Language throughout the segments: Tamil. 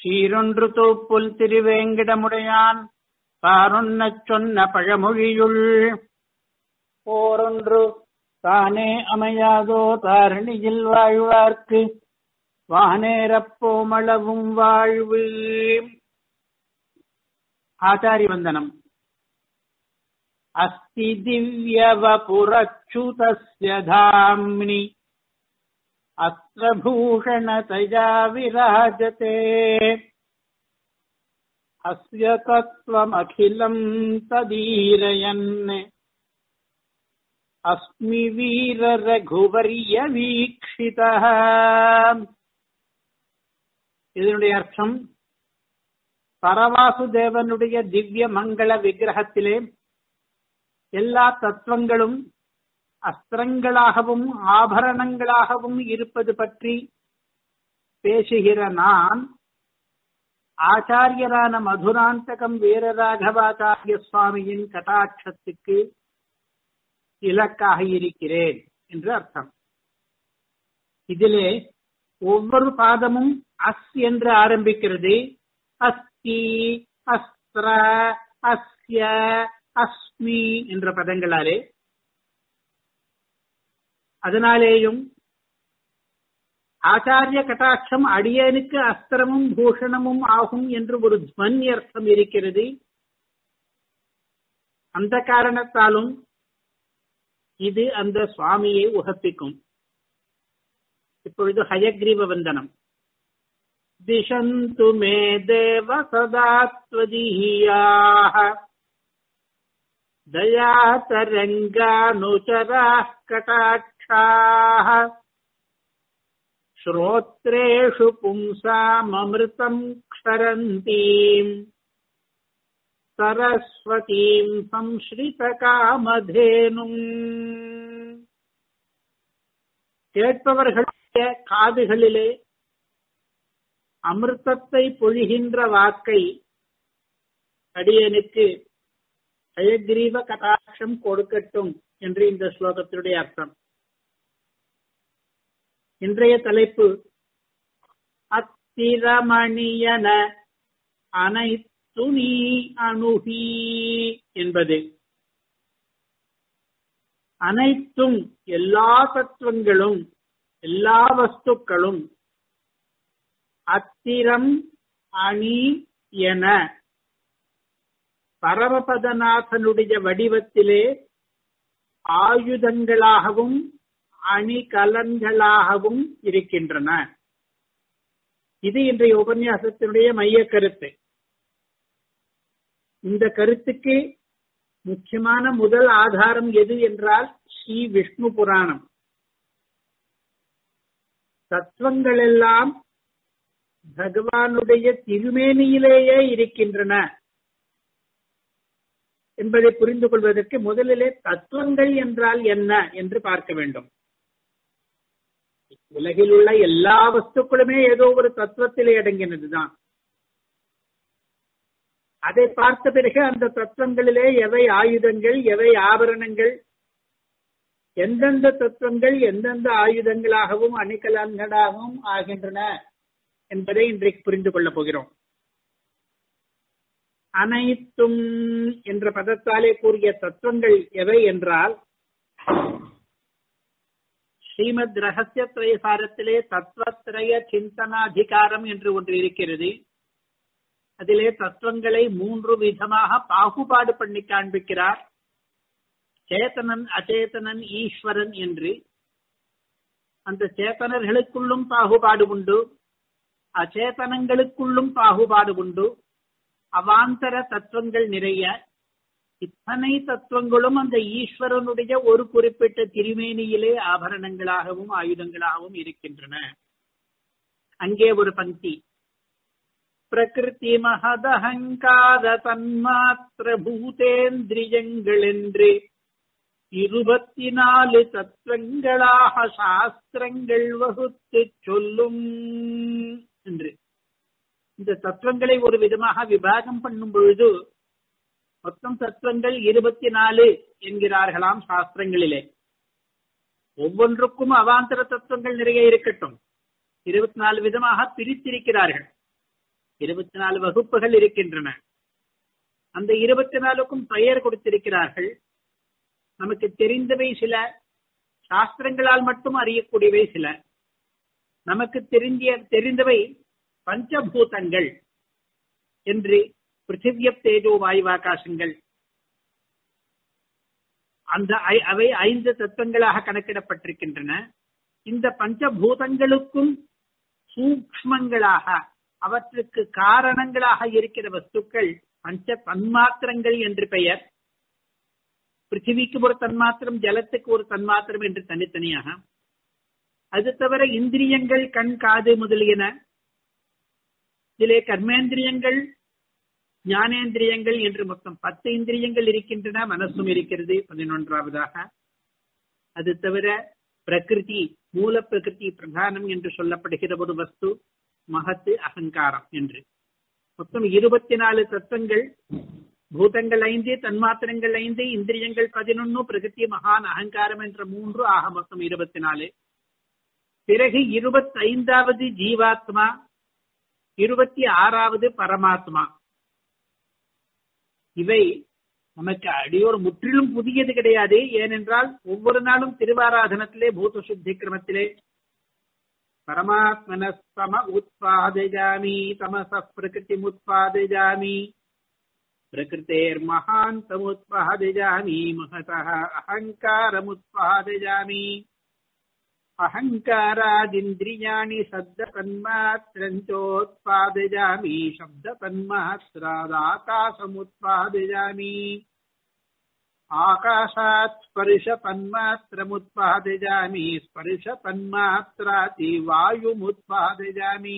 சீரொன்று தூப்புல் திருவேங்கிடமுடையான் பாரொன்னச் சொன்ன பழமொழியுள் போரொன்று தானே அமையாதோ தாரணியில் வாழ்வார்க்கு வானேரப்போமளவும் வாழ்வு ஆச்சாரி வந்தனம் अस्ति दिव्यवपुरच्युतस्य धाम्नि अत्र भूषणतया विराजते अस्य तत्त्वमखिलम् तदीरयन् अस्मि வீரரகுவரியவீக்ஷிதः இதனுடைய அர்த்தம் பரவாசுதேவனுடைய திவ்ய மங்கள விக்கிரகத்திலே எல்லா தத்துவங்களும் அஸ்திரங்களாகவும் ஆபரணங்களாகவும் இருப்பது பற்றி பேசுகிற நான் ஆச்சாரியரான மதுராந்தகம் வீரராகவாச்சாரிய சுவாமியின் கட்டாட்சத்துக்கு இலக்காக இருக்கிறேன் என்று அர்த்தம் இதிலே ஒவ்வொரு பாதமும் அஸ் என்று ஆரம்பிக்கிறது அஸ்தி அஸ்திர அஸ்ய அஸ்மி என்ற பதங்களாலே அதனாலேயும் ஆச்சாரிய கட்டாட்சம் அடியனுக்கு அஸ்திரமும் பூஷணமும் ஆகும் என்று ஒரு துவனி அர்த்தம் இருக்கிறது அந்த காரணத்தாலும் இது அந்த சுவாமியை உகப்பிக்கும் இப்பொழுது ஹயக்ரீவ வந்தனம் திசந்து மே தேவ சதாத்வதீயாக दयातरङ्गानुचराः कटाक्षाः श्रोत्रेषु पुंसाममृतम् क्षरन्तीम् सरस्वतीम् संश्ரிதகாமதேனும் கேட்பவர்களுடைய காதுகளிலே அமிர்தத்தை பொழிகின்ற வாக்கை அடியனுக்கு ஹயக்ரீவ கடாட்சம் கொடுக்கட்டும் என்று இந்த ஸ்லோகத்தினுடைய அர்த்தம் இன்றைய தலைப்பு அத்திரமணியன அனைத்து நீ அணுகி என்பது அனைத்தும் எல்லா தத்துவங்களும் எல்லா வஸ்துக்களும் அத்திரம் அணி என பரமபதநாதனுடைய வடிவத்திலே ஆயுதங்களாகவும் அணிகலன்களாகவும் இருக்கின்றன இது இன்றைய உபன்யாசத்தினுடைய மைய கருத்து இந்த கருத்துக்கு முக்கியமான முதல் ஆதாரம் எது என்றால் ஸ்ரீ விஷ்ணு புராணம் தத்துவங்கள் எல்லாம் பகவானுடைய திருமேனியிலேயே இருக்கின்றன என்பதை புரிந்து கொள்வதற்கு முதலிலே தத்துவங்கள் என்றால் என்ன என்று பார்க்க வேண்டும் உலகில் உள்ள எல்லா வஸ்துக்களுமே ஏதோ ஒரு தத்துவத்திலே அடங்கினதுதான் அதை பார்த்த பிறகு அந்த தத்துவங்களிலே எவை ஆயுதங்கள் எவை ஆபரணங்கள் எந்தெந்த தத்துவங்கள் எந்தெந்த ஆயுதங்களாகவும் அணிகலன்களாகவும் ஆகின்றன என்பதை இன்றைக்கு புரிந்து கொள்ளப் போகிறோம் அனைத்தும் என்ற பதத்தாலே கூறிய தத்துவங்கள் எவை என்றால் ஸ்ரீமத் ரகசிய திரயசாரத்திலே தத்துவத்திரய சிந்தனாதிகாரம் என்று ஒன்று இருக்கிறது அதிலே தத்துவங்களை மூன்று விதமாக பாகுபாடு பண்ணி காண்பிக்கிறார் சேத்தனன் அச்சேதனன் ஈஸ்வரன் என்று அந்த சேத்தனர்களுக்குள்ளும் பாகுபாடு உண்டு அச்சேதனங்களுக்குள்ளும் பாகுபாடு உண்டு அவாந்தர தத்துவங்கள் நிறைய இத்தனை தத்துவங்களும் அந்த ஈஸ்வரனுடைய ஒரு குறிப்பிட்ட திருமேனியிலே ஆபரணங்களாகவும் ஆயுதங்களாகவும் இருக்கின்றன அங்கே ஒரு பங்கி பிரகிருதி மகதஹங்கார தன்மாத்திர பூதேந்திரியங்கள் என்று இருபத்தி நாலு தத்துவங்களாக சாஸ்திரங்கள் வகுத்து சொல்லும் என்று இந்த தத்துவங்களை ஒரு விதமாக விபாகம் பண்ணும் பொழுது மொத்தம் தத்துவங்கள் இருபத்தி நாலு என்கிறார்களாம் சாஸ்திரங்களிலே ஒவ்வொன்றுக்கும் அவாந்தர தத்துவங்கள் நிறைய இருக்கட்டும் இருபத்தி நாலு விதமாக பிரித்திருக்கிறார்கள் இருபத்தி நாலு வகுப்புகள் இருக்கின்றன அந்த இருபத்தி நாலுக்கும் பெயர் கொடுத்திருக்கிறார்கள் நமக்கு தெரிந்தவை சில சாஸ்திரங்களால் மட்டும் அறியக்கூடியவை சில நமக்கு தெரிஞ்ச தெரிந்தவை பஞ்சபூதங்கள் என்று பிருத்திவிய தேஜோ வாயுவாகாசங்கள் அந்த அவை ஐந்து தத்துவங்களாக கணக்கிடப்பட்டிருக்கின்றன இந்த பஞ்சபூதங்களுக்கும் சூக்மங்களாக அவற்றுக்கு காரணங்களாக இருக்கிற வஸ்துக்கள் பஞ்ச தன்மாத்திரங்கள் என்று பெயர் பிருத்திவிக்கு ஒரு தன்மாத்திரம் ஜலத்துக்கு ஒரு தன்மாத்திரம் என்று தனித்தனியாக அது தவிர இந்திரியங்கள் கண் காது முதலியன இதிலே கர்மேந்திரியங்கள் ஞானேந்திரியங்கள் என்று மொத்தம் பத்து இந்திரியங்கள் இருக்கின்றன மனசும் இருக்கிறது பதினொன்றாவதாக அது தவிர பிரகிருதி மூல பிரகிருதி பிரதானம் என்று சொல்லப்படுகிற ஒரு வஸ்து மகத்து அகங்காரம் என்று மொத்தம் இருபத்தி நாலு தத்துவங்கள் பூதங்கள் ஐந்து தன்மாத்திரங்கள் ஐந்து இந்திரியங்கள் பதினொன்னு பிரகிருதி மகான் அகங்காரம் என்ற மூன்று ஆக மொத்தம் இருபத்தி நாலு பிறகு இருபத்தி ஐந்தாவது ஜீவாத்மா இருபத்தி ஆறாவது பரமாத்மா இவை நமக்கு அடியோர் முற்றிலும் புதியது கிடையாது ஏனென்றால் ஒவ்வொரு நாளும் திருவாராதனத்திலே பூத சுத்தி கிரமத்திலே பரமாத்மனஸ்தம உத்பாதயாமி தமச பிரகிருதி உத்பாதயாமி பிரகிருத்தேர் மகாந்தமுத்பாதயாமி மகதः அகங்காரமுத்பாதயாமி अहङ्कारादिन्द्रियाणि शब्दतन्मात्रञ्चोत्पादयामि शब्दतन्मात्रादाकाशमुत्पादयामि आकाशात् स्पर्शतन्मात्रमुत्पादयामि स्पर्शतन्मात्राति वायुमुत्पादयामि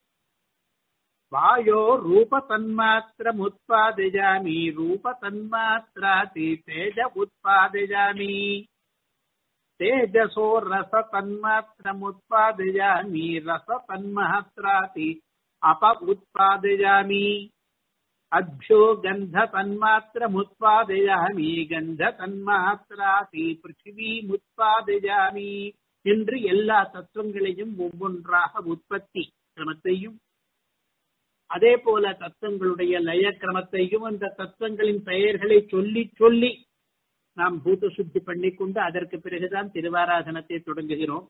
वायो रूपतन्मात्रमुत्पादयामि रूपतन्मात्राति तेज उत्पादयामि तेजसो रसतन्मात्रमुत्पादयामि रसतन्मात्राति अप उत्पादयामि अभ्यो गन्धतन्मात्रमुत्पादयामि गन्धतन्मात्राति பிருத்திவீமுத்பாதயாமி என்று எல்லா தத்துவங்களையும் ஒவ்வொன்றாக உற்பத்தி கிரமத்தையும் அதே போல தத்துவங்களுடைய லய கிரமத்தையும் அந்த தத்துவங்களின் பெயர்களை சொல்லி சொல்லி நாம் பூத சுத்தி பண்ணிக்கொண்டு அதற்கு பிறகுதான் திருவாராதனத்தை தொடங்குகிறோம்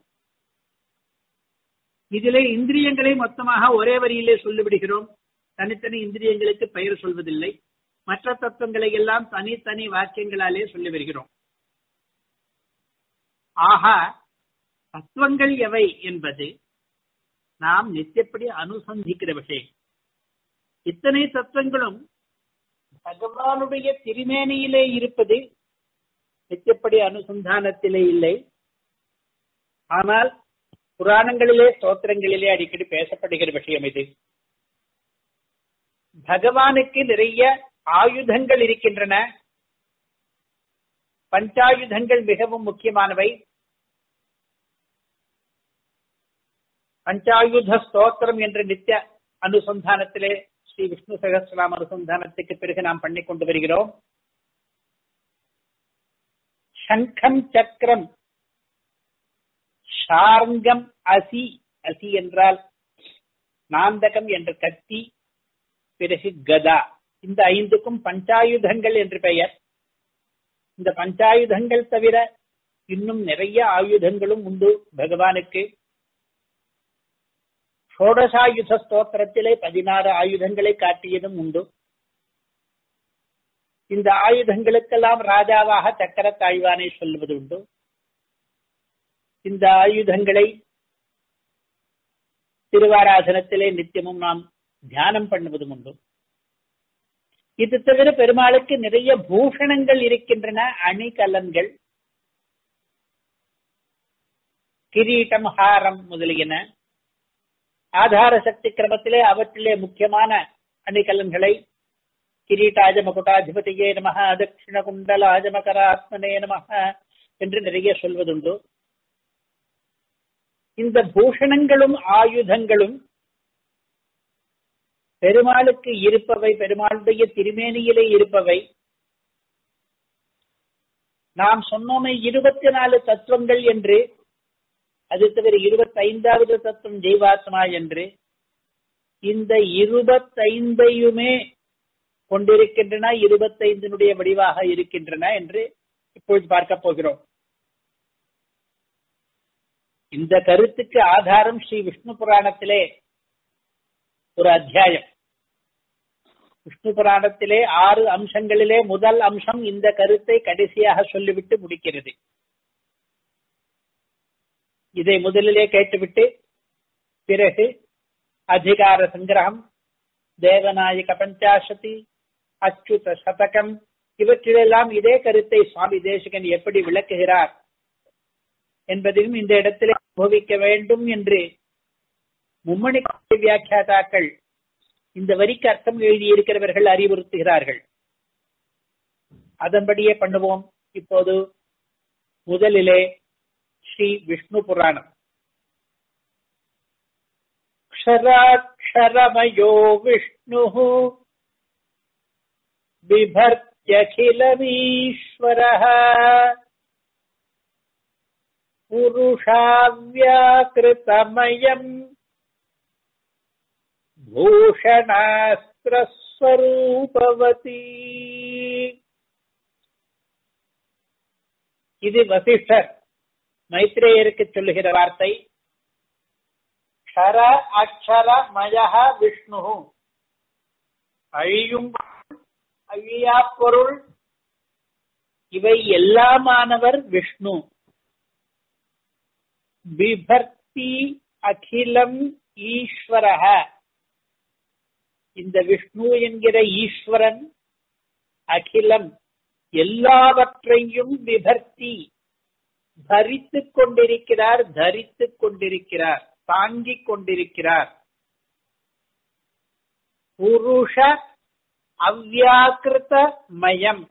இதிலே இந்திரியங்களை மொத்தமாக ஒரே வரியிலே சொல்லிவிடுகிறோம் தனித்தனி இந்திரியங்களுக்கு பெயர் சொல்வதில்லை மற்ற தத்துவங்களை எல்லாம் தனித்தனி வாக்கியங்களாலே சொல்லி வருகிறோம் ஆகா தத்துவங்கள் எவை என்பது நாம் நித்தியப்படி அனுசந்திக்கிற விஷயம் இத்தனை தத்துவங்களும் பகவானுடைய திருமேனியிலே இருப்பது நித்தியப்படி அனுசந்தானத்திலே இல்லை ஆனால் புராணங்களிலே ஸ்தோத்திரங்களிலே அடிக்கடி பேசப்படுகிற விஷயம் இது பகவானுக்கு நிறைய ஆயுதங்கள் இருக்கின்றன பஞ்சாயுதங்கள் மிகவும் முக்கியமானவை பஞ்சாயுத ஸ்தோத்திரம் என்ற நித்திய அனுசந்தானத்திலே ஸ்ரீ விஷ்ணு சகசிரநாம அனுசந்தானத்துக்கு பிறகு நாம் பண்ணி கொண்டு வருகிறோம் சங்கம் சக்கரம் ஷார்ங்கம் அசி அசி என்றால் நாந்தகம் என்ற கத்தி பிறகு கதா இந்த ஐந்துக்கும் பஞ்சாயுதங்கள் என்று பெயர் இந்த பஞ்சாயுதங்கள் தவிர இன்னும் நிறைய ஆயுதங்களும் உண்டு பகவானுக்கு ஷோடசாயுத ஸ்தோத்திரத்திலே பதினாறு ஆயுதங்களை காட்டியதும் உண்டு இந்த ஆயுதங்களுக்கெல்லாம் ராஜாவாக சக்கர தாழ்வானை சொல்வது உண்டு இந்த ஆயுதங்களை திருவாராசனத்திலே நித்தியமும் நாம் தியானம் பண்ணுவதும் உண்டு இது தவிர பெருமாளுக்கு நிறைய பூஷணங்கள் இருக்கின்றன அணிகலன்கள் கிரீட்டம் ஹாரம் முதலியன ஆதார சக்தி கிரமத்திலே அவற்றிலே முக்கியமான அணிகலன்களை கிரீட்டாஜ மகுடாதிபதியே நம தட்சிண குண்டலாஜ மகராத்மனே நம என்று நிறைய சொல்வதுண்டு இந்த பூஷணங்களும் ஆயுதங்களும் பெருமாளுக்கு இருப்பவை பெருமாளுடைய திருமேனியிலே இருப்பவை நாம் சொன்னோமே இருபத்தி நாலு தத்துவங்கள் என்று அது தவிர இருபத்தி ஐந்தாவது தத்துவம் ஜெய்வாத்மா என்று இந்த இருபத்தைந்தையுமே கொண்டிருக்கின்றன இருபத்தைந்தினுடைய வடிவாக இருக்கின்றன என்று இப்பொழுது பார்க்க போகிறோம் இந்த கருத்துக்கு ஆதாரம் ஸ்ரீ விஷ்ணு புராணத்திலே ஒரு அத்தியாயம் விஷ்ணு புராணத்திலே ஆறு அம்சங்களிலே முதல் அம்சம் இந்த கருத்தை கடைசியாக சொல்லிவிட்டு முடிக்கிறது இதை முதலிலே கேட்டுவிட்டு பிறகு அதிகார சங்கிரகம் தேவநாயக பஞ்சாசதி அச்சுத சதகம் இவற்றிலெல்லாம் இதே கருத்தை சுவாமி தேசிகன் எப்படி விளக்குகிறார் என்பதையும் இந்த இடத்திலே அனுபவிக்க வேண்டும் என்று மும்மணி வியாக்கியாதாக்கள் இந்த வரிக்கு அர்த்தம் எழுதியிருக்கிறவர்கள் அறிவுறுத்துகிறார்கள் அதன்படியே பண்ணுவோம் இப்போது முதலிலே ஸ்ரீ விஷ்ணு புராணம் क्षराक्षरमयो विष्णुः बिभर्त्यखिलमीश्वरः पुरुषाव्याकृतमयम् பூஷணாஸ்திரஸ்வரூபவதி இது வசிஷ்டர் மைத்ரேயருக்கு சொல்லுகிற வார்த்தை க்ஷர அக்ஷர மயக விஷ்ணு அழியும் அழியா பொருள் இவை எல்லாமானவர் விஷ்ணு பிபர்த்தி அகிலம் ஈஸ்வரக இந்த விஷ்ணு என்கிற ஈஸ்வரன் அகிலம் எல்லாவற்றையும் விபர்த்தி தரித்துக் கொண்டிருக்கிறார் தரித்துக் கொண்டிருக்கிறார் தாங்கிக் கொண்டிருக்கிறார் புருஷ அவ்யாக்கிருத மயம்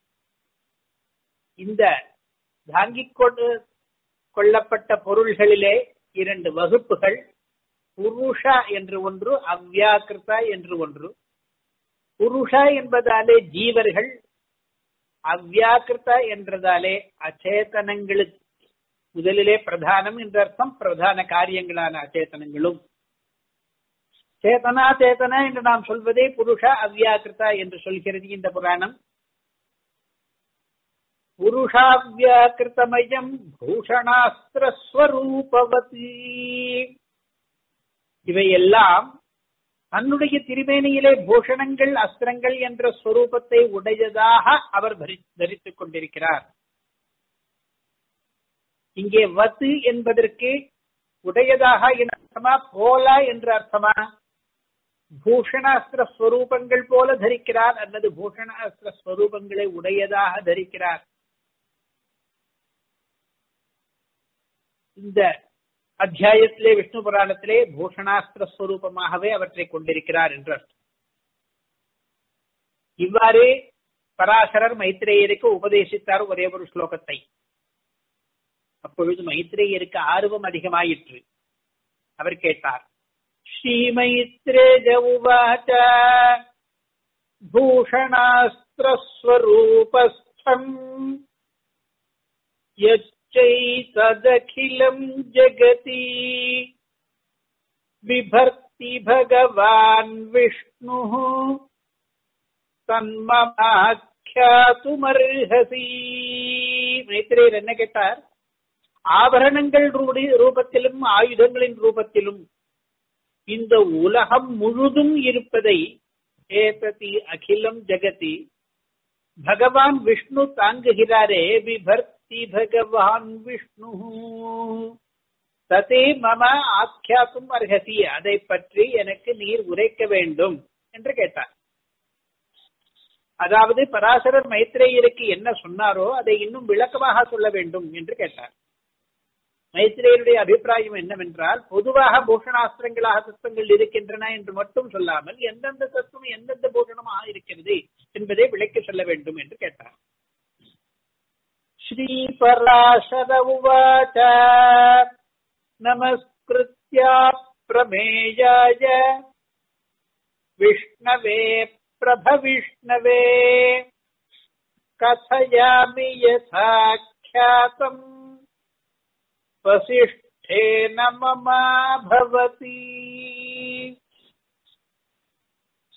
இந்த தாங்கிக் கொண்டு கொள்ளப்பட்ட பொருள்களிலே இரண்டு வகுப்புகள் புருஷ என்று ஒன்று அவ்யாக்கிருத என்று ஒன்று புருஷ என்பதாலே ஜீவர்கள் அவ்யாக்கிருத என்றதாலே அச்சேதனங்களுக்கு முதலிலே பிரதானம் என்ற அர்த்தம் பிரதான காரியங்களான அச்சேதனங்களும் சேதனா சேதனா என்று நாம் சொல்வதே புருஷ அவ்யாக்கிருதா என்று சொல்கிறது இந்த புராணம் புருஷாவியாக்கிருத்தமயம் பூஷணாஸ்திரஸ்வரூபவதி இவையெல்லாம் தன்னுடைய திருமேனியிலே பூஷணங்கள் அஸ்திரங்கள் என்ற ஸ்வரூபத்தை உடையதாக அவர் தரித்துக் கொண்டிருக்கிறார் இங்கே வத்து என்பதற்கு உடையதாக என்ற அர்த்தமா போல என்ற அர்த்தமா பூஷணாஸ்திர ஸ்வரூபங்கள் போல தரிக்கிறார் அல்லது பூஷணாஸ்திர ஸ்வரூபங்களை உடையதாக தரிக்கிறார் இந்த அத்தியாயத்திலே விஷ்ணு புராணத்திலே பூஷணாஸ்திர ஸ்வரூபமாகவே அவற்றை கொண்டிருக்கிறார் என்று அர்த்தம் இவ்வாறு பராசரர் மைத்ரேயருக்கு உபதேசித்தார் ஒரே ஒரு ஸ்லோகத்தை அப்பொழுது மைத்ரேயருக்கு ஆர்வம் அதிகமாயிற்று அவர் கேட்டார் ஸ்ரீமைத்ரேஜ உவாச்ச பூஷணாஸ்திரஸ்வரூபஸ்தம் यच्चैतदखिलम् जगति बिभर्ति भगवान् विष्णुः தன்மமாக்கியாத்துமர்ஹசி மைத்திரேயர் என்ன கேட்டார் ஆபரணங்கள் ரூபத்திலும் ஆயுதங்களின் ரூபத்திலும் இந்த உலகம் முழுதும் இருப்பதை ஏததி அகிலம் ஜெகதி பகவான் விஷ்ணு தாங்குகிறாரே விபர்த்தி பகவான் விஷ்ணு ததே மம ஆக்கியாத்தும் அர்ஹசி அதை பற்றி எனக்கு நீர் உரைக்க வேண்டும் என்று கேட்டார் அதாவது பராசரர் மைத்ரேயருக்கு என்ன சொன்னாரோ அதை இன்னும் விளக்கமாக சொல்ல வேண்டும் என்று கேட்டார் மைத்ரேயருடைய அபிப்பிராயம் என்னவென்றால் பொதுவாக பூஷணாஸ்திரங்களாக தத்துவங்கள் இருக்கின்றன என்று மட்டும் சொல்லாமல் எந்தெந்த தத்துவம் எந்தெந்த பூஷணமாக இருக்கிறது என்பதை விளக்கி சொல்ல வேண்டும் என்று கேட்டார் ஸ்ரீ பராசர உவாச்ச நமஸ்கிருத்யா பிரமேயாய விஷ்ணவே பிரபவிஷ்ணவே கथयामि यथाख्यातम् वसिष्ठेन ममा भवति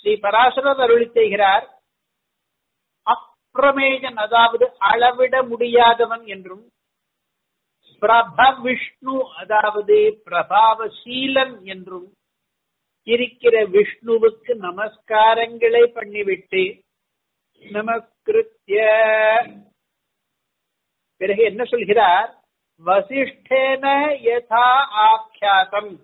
ஸ்ரீ பராசரர் அருளி செய்கிறார் அப்பிரமேயன் அதாவது அளவிட முடியாதவன் என்றும் பிரப விஷ்ணு அதாவது பிரபாவசீலன் என்றும் இருக்கிற விஷ்ணுவுக்கு நமஸ்காரங்களை பண்ணிவிட்டு நமஸ்கிருத்திய பிறகு என்ன சொல்கிறார் வசிஷ்டேன யதா ஆக்கியாதம்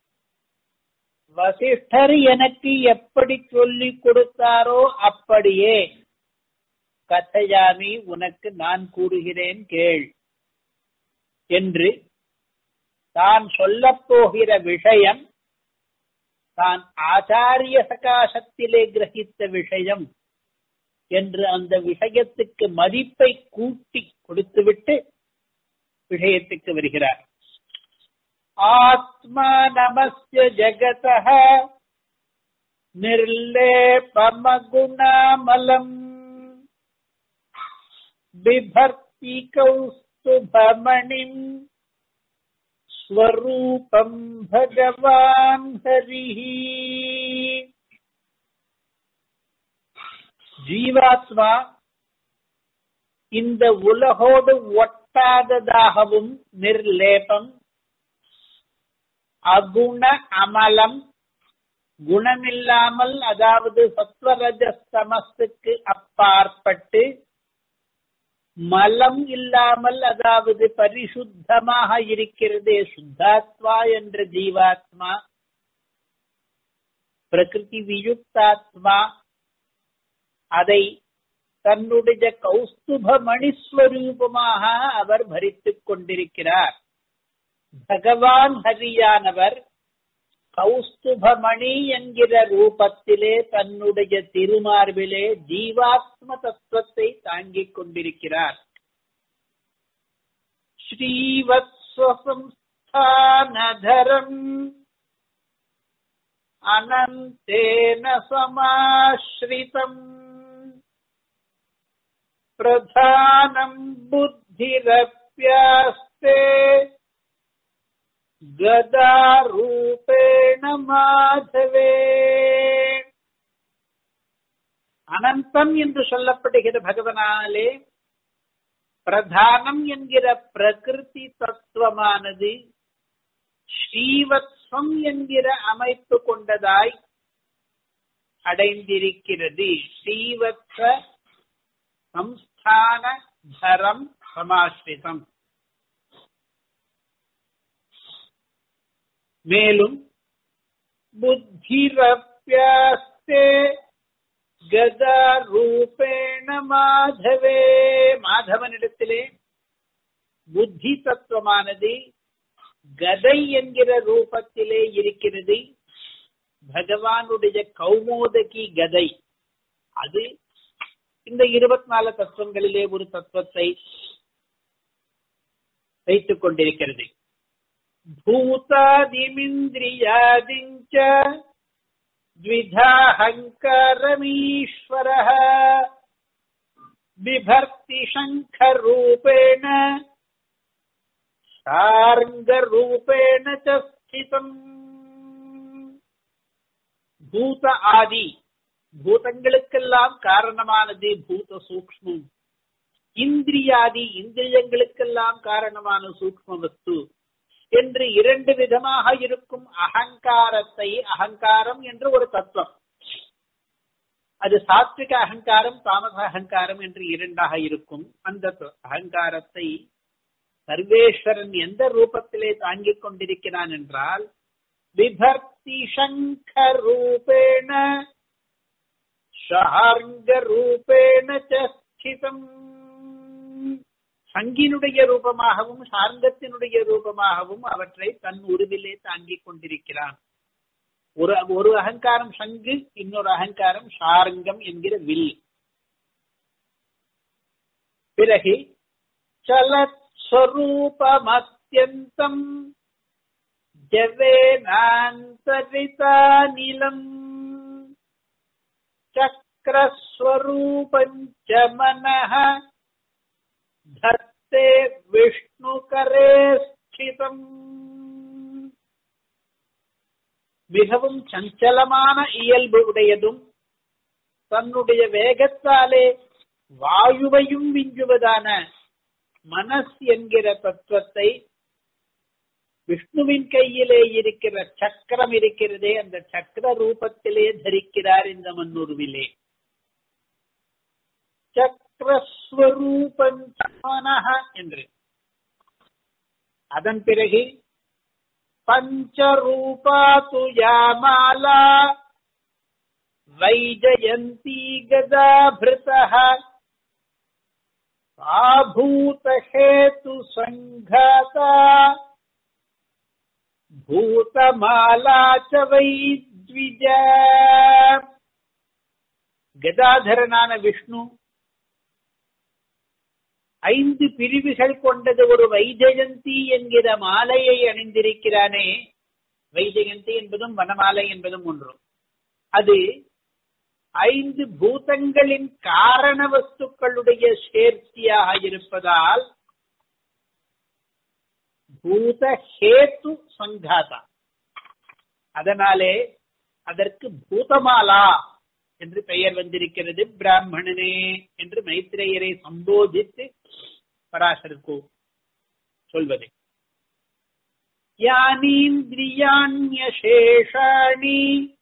வசிஷ்டர் எனக்கு எப்படி சொல்லி கொடுத்தாரோ அப்படியே கதையாமி உனக்கு நான் கூறுகிறேன் கேள் என்று தான் சொல்லப் போகிற விஷயம் தான் ஆச்சாரிய சகாசத்திலே கிரகித்த விஷயம் என்று அந்த விஷயத்துக்கு மதிப்பை கூட்டி கொடுத்துவிட்டு விஷயத்துக்கு வருகிறார் ஆத்மா நமஸ்ய ஜகத நிர்லேபமகுணாமலம் பிபர்த்தி கௌஸ்துபமணிம் ஸ்வரூபம் பகவான் ஹரிஹி ஜீவாத்மா இந்த உலகோடு ஒட்டாததாகவும் நிர்லேபம் அகுண அமலம் குணமில்லாமல் அதாவது சத்வரஜஸ்தமஸுக்கு அப்பாற்பட்டு மலம் இல்லாமல் அதாவது பரிசுத்தமாக இருக்கிறதே சுத்தாத்மா என்ற ஜீவாத்மா பிரகிருதி வியுக்தாத்மா அதை தன்னுடைய கௌஸ்துப மணிஸ்வரூபமாக அவர் பரித்துக் கொண்டிருக்கிறார் பகவான் ஹரியானவர் கௌஸ்துபமணி என்கிற ரூபத்திலே தன்னுடைய திருமார்பிலே ஜீவாத்ம தத்துவத்தை தாங்கிக் கொண்டிருக்கிறார் ஸ்ரீவத்ஸ்வசம்ஸ்தானதரம் அனந்தேன சமாஸ்ரிதம் பிரதானம் புத்திரப்பியாஸ்தே கதாரூபேண மாதவே அனந்தம் என்று சொல்லப்படுகிற பகவனாலே பிரதானம் என்கிற பிரகிருதி தத்துவமானது ஸ்ரீவத்வம் என்கிற அமைப்பு கொண்டதாய் அடைந்திருக்கிறது ஸ்ரீவத்வ சம்ஸ்தான தரம் சமாஸ்ரிதம் மேலும் புத்திரப்பியாஸ்தே கதா ரூபேண மாதவே மாதவனிடத்திலே புத்தி தத்துவமானது கதை என்கிற ரூபத்திலே இருக்கிறது பகவானுடைய கௌமோதகி கதை அது இந்த இருபத்தி நாலு தத்துவங்களிலே ஒரு தத்துவத்தை வைத்துக் கொண்டிருக்கிறது भूतादिमिन्द्रियादिञ्च द्विधाहङ्कारमीश्वरः बिभर्ति शङ्खरूपेण सार्ङ्गरूपेण च स्थितम् பூத ஆதி பூதங்களுக்கெல்லாம் காரணமானது பூத சூக்ஷ்மம் இந்திரியாதி இந்திரியங்களுக்கெல்லாம் காரணமான சூக்ம வஸ்து என்று இரண்டு விதமாக இருக்கும் அகங்காரத்தை அகங்காரம் என்று ஒரு தத்துவம் அது சாத்விக அகங்காரம் தாமச அகங்காரம் என்று இரண்டாக இருக்கும் அந்த அகங்காரத்தை சர்வேஸ்வரன் எந்த ரூபத்திலே தாங்கிக் கொண்டிருக்கிறான் என்றால் விபர்த்தி சங்கர் ரூபேண ஷார்ங்க ரூபேண சிதம் சங்கினுடைய ரூபமாகவும் சார்ந்தத்தினுடைய ரூபமாகவும் அவற்றை தன் உருவிலே தாங்கிக் கொண்டிருக்கிறான் ஒரு ஒரு அகங்காரம் சங்கு இன்னொரு அகங்காரம் சாரங்கம் என்கிற வில் பிறகு சலத் ஸ்வரூபமத்யந்தம் ஜவேனாந்தரிதானிலம் சக்கரஸ்வரூபஞ்ச மனः தத்தே விஷ்ணுகரே ஸ்திதம் மிகவும் சஞ்சலமான இயல்பு உடையதும் தன்னுடைய வேகத்தாலே வாயுவையும் விஞ்சுவதான மனஸ் என்கிற தத்துவத்தை விஷ்ணுவின் கையிலே இருக்கிற சக்கரம் இருக்கிறதே அந்த சக்கர ரூபத்திலே தரிக்கிறார் இந்த மண்ணுருவிலே சக்கரஸ்வரூபஞ்சமனஹ என்று அதன் பிறகு பஞ்சரூபாத்து யாமாலா வைஜயந்தி கதாபிருதः ஆபூதஹேது சங்காதா பூதமாலா ச வை த்விஜ கதாதரனான விஷ்ணு ஐந்து பிரிவுகள் கொண்டது ஒரு வைஜெயந்தி என்கிற மாலையை அணிந்திருக்கிறானே வைஜெயந்தி என்பதும் வனமாலை என்பதும் ஒன்று அது ஐந்து பூதங்களின் காரண வஸ்துக்களுடைய சேர்த்தியாக இருப்பதால் பூத ஹேத்து சங்காதா அதனாலே அதற்கு பூதமாலா என்று பெயர் வந்திருக்கிறது பிராமணனே என்று மைத்ரேயரை சம்போதித்து பராசருக்கு சொல்வது யானீந்திரியாண்யசேஷாணி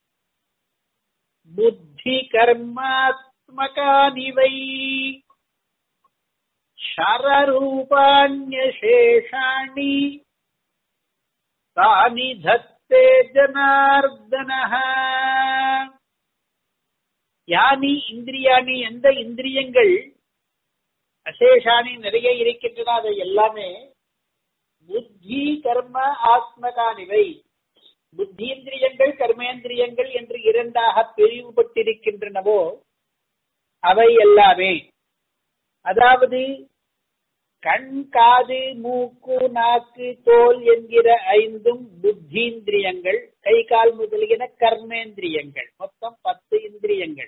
புத்தி கர்மாத்மகானி வை शररूपाण्यशेषाणि तानि धत्ते ஜனார்தனः யானி இந்திரியாணி எந்த இந்திரியங்கள் அசேஷாணி நிறைய இருக்கின்றன அதை எல்லாமே புத்தி கர்ம ஆத்மகானிவை புத்தீந்திரியங்கள் கர்மேந்திரியங்கள் என்று இரண்டாக பிரிவுபட்டிருக்கின்றனவோ அவை எல்லாமே அதாவது கண் காது மூக்கு நாக்கு தோல் என்கிற ஐந்தும் புத்தீந்திரியங்கள் கை கால் முதலியன கர்மேந்திரியங்கள் மொத்தம் பத்து இந்திரியங்கள்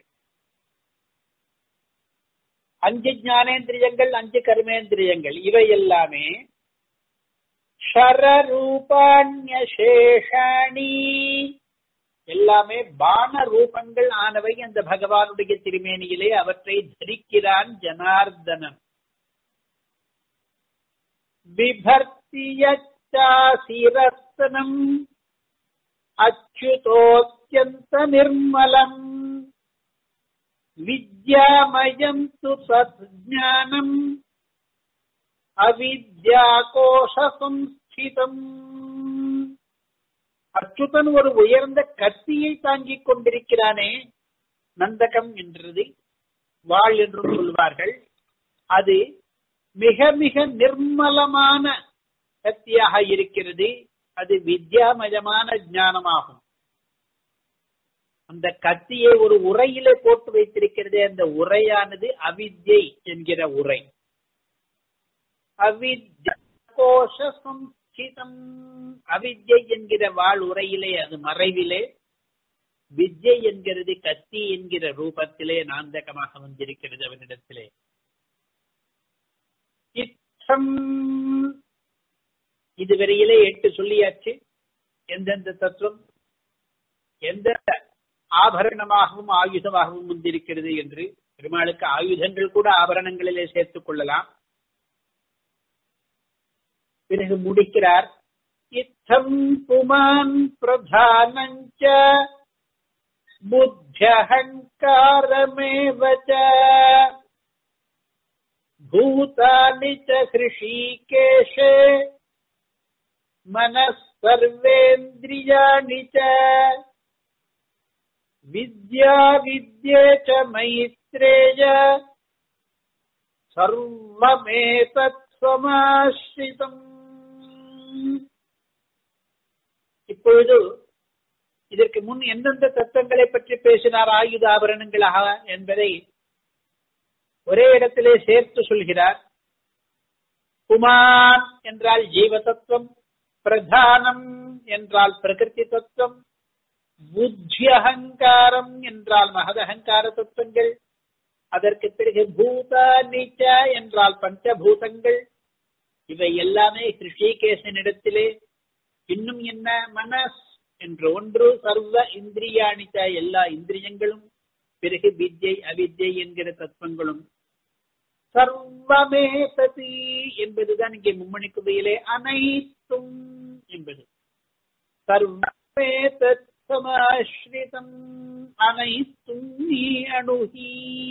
அஞ்சு ஞானேந்திரியங்கள் அஞ்சு கர்மேந்திரியங்கள் இவை எல்லாமே ஷரரூபாண்யசேஷாணி எல்லாமே பான ரூபங்கள் ஆனவை அந்த பகவானுடைய திருமேனியிலே அவற்றை தரிக்கிறான் ஜனார்தனன் बिभर्तियच्चासिरस्तनम् अच्युतोऽत्यन्त निर्मलम् विद्यामयम् तु तज्ज्ञानम् அவித்யாகோஷசம்ஸ்திதம் அச்சுதன் ஒரு உயர்ந்த கத்தியை தாங்கிக் கொண்டிருக்கிறானே நந்தகம் என்றது வாழ் என்றும் சொல்வார்கள் அது மிக மிக நிர்மலமான சக்தியாக இருக்கிறது அது வித்யாமயமான ஞானமாகும் அந்த கத்தியை ஒரு உரையிலே போட்டு வைத்திருக்கிறது அந்த உரையானது அவித்யை என்கிற உரை அவித்யோஷ சம்ஸ்கிதம் அவித்யை என்கிற வாழ் உரையிலே அது மறைவிலே வித்யை என்கிறது கத்தி என்கிற ரூபத்திலே நாந்தகமாக வந்திருக்கிறது அவனிடத்திலே இத்தம் இதுவரையிலே எட்டு சொல்லியாச்சு எந்தெந்த தத்துவம் எந்த ஆபரணமாகவும் ஆயுதமாகவும் வந்திருக்கிறது என்று பெருமாளுக்கு ஆயுதங்கள் கூட ஆபரணங்களிலே சேர்த்துக் கொள்ளலாம் பிறகு முடிக்கிறார் இத்தம் புமான் பிரதானஞ்ச புத்தியஹங்காரமேவச்ச भूतानि च हृषीकेशे मनः सर्वेन्द्रियाणि च विद्या विद्ये च मैत्रेय சர்வமேதத்வமாஸ்ரிதம் இப்பொழுது இதற்கு முன் எந்தெந்த தத்துவங்களை பற்றி பேசினார் ஆயுத ஆபரணங்களாக என்பதை ஒரே இடத்திலே சேர்த்து சொல்கிறார் குமார் என்றால் ஜீவ தத்துவம் பிரதானம் என்றால் பிரகிருதி தத்துவம் புத்தி அகங்காரம் என்றால் மகதகங்கார தத்துவங்கள் அதற்கு பிறகு பூத நீச்ச என்றால் பஞ்சபூதங்கள் இவை எல்லாமே ஹிருஷிகேசனிடத்திலே இன்னும் என்ன மனஸ் என்று ஒன்று சர்வ இந்திரியாணிச்ச எல்லா இந்திரியங்களும் பிறகு வித்யை அவித்யை என்கிற தத்துவங்களும் சர்வமே சதி என்பதுதான் இங்கே மும்மணி குவையிலே அனைத்தும் என்பது சர்வமே தத்சமாஸ்ரிதம் அனைத்தும் நீ அணுகி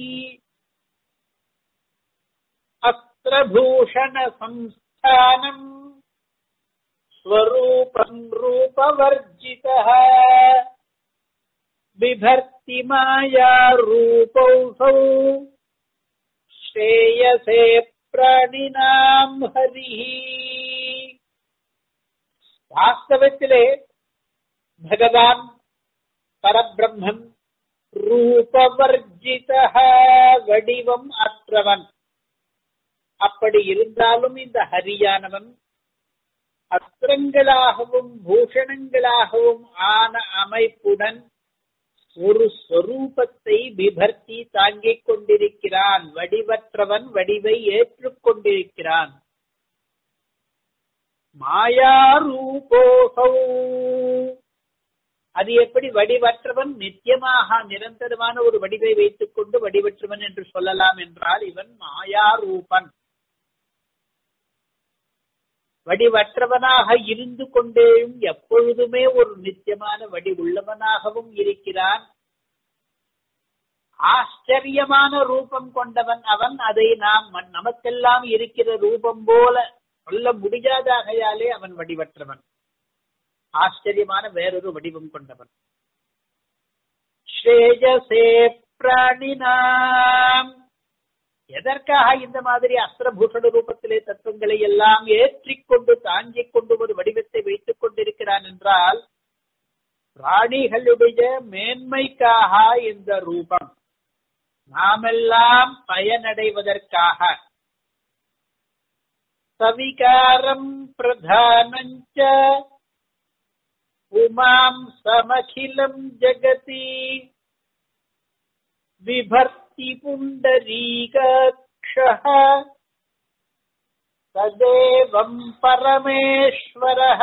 அஸ்திரபூஷண சம்ஸ்தானம் स्वरूपम् रूपवर्जितः बिभर्ति माया रूपौसौ श्रेयसे प्राणिनाम् हरिः வாஸ்தவத்திலே பகவான் பரபிரம்மன் ரூபவர்ஜித வடிவம் அற்றவன் அப்படி இருந்தாலும் இந்த ஹரியானவன் அஸ்திரங்களாகவும் பூஷணங்களாகவும் ஆன அமைப்புடன் ஒரு ஸ்வரூபத்தை விபர்த்தி தாங்கிக் கொண்டிருக்கிறான் வடிவற்றவன் வடிவை ஏற்றுக்கொண்டிருக்கிறான் மாயாரூபோகௌ அது எப்படி வடிவற்றவன் நித்தியமாக நிரந்தரமான ஒரு வடிவை வைத்துக் கொண்டு வடிவற்றவன் என்று சொல்லலாம் என்றால் இவன் மாயாரூபன் வடிவற்றவனாக இருந்து கொண்டேயும் எப்பொழுதுமே ஒரு நித்தியமான வடிவுள்ளவனாகவும் இருக்கிறான் ஆச்சரியமான ரூபம் கொண்டவன் அவன் அதை நாம் நமக்கெல்லாம் இருக்கிற ரூபம் போல சொல்ல முடியாதாகையாலே அவன் வடிவற்றவன் ஆச்சரியமான வேறொரு வடிவம் கொண்டவன் ஸ்ரேஜசே பிராணினாம் எதற்காக இந்த மாதிரி அஸ்திரபூஷண ரூபத்திலே தத்துவங்களை எல்லாம் ஏற்றிக்கொண்டு தாங்கிக் கொண்டு ஒரு வடிவத்தை வைத்துக் கொண்டிருக்கிறான் என்றால் பிராணிகளுடைய மேன்மைக்காக இந்த ரூபம் நாமெல்லாம் பயனடைவதற்காக சவிகாரம் பிரதானஞ்ச உமாம் சமகிலம் ஜகதி விபர்த்தி புண்டரீகக்ஷः ததேவம் பரமேஸ்வரः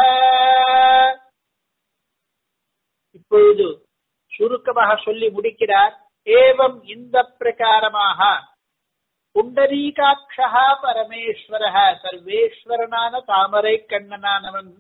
இப்பொழுது சுருக்கமாக சொல்லி முடிக்கிறார் ஏவம் இந்த பிரகாரமாக புண்டரீகாட்சா பரமேஸ்வர சர்வேஸ்வரனான தாமரை கண்ணனானவன்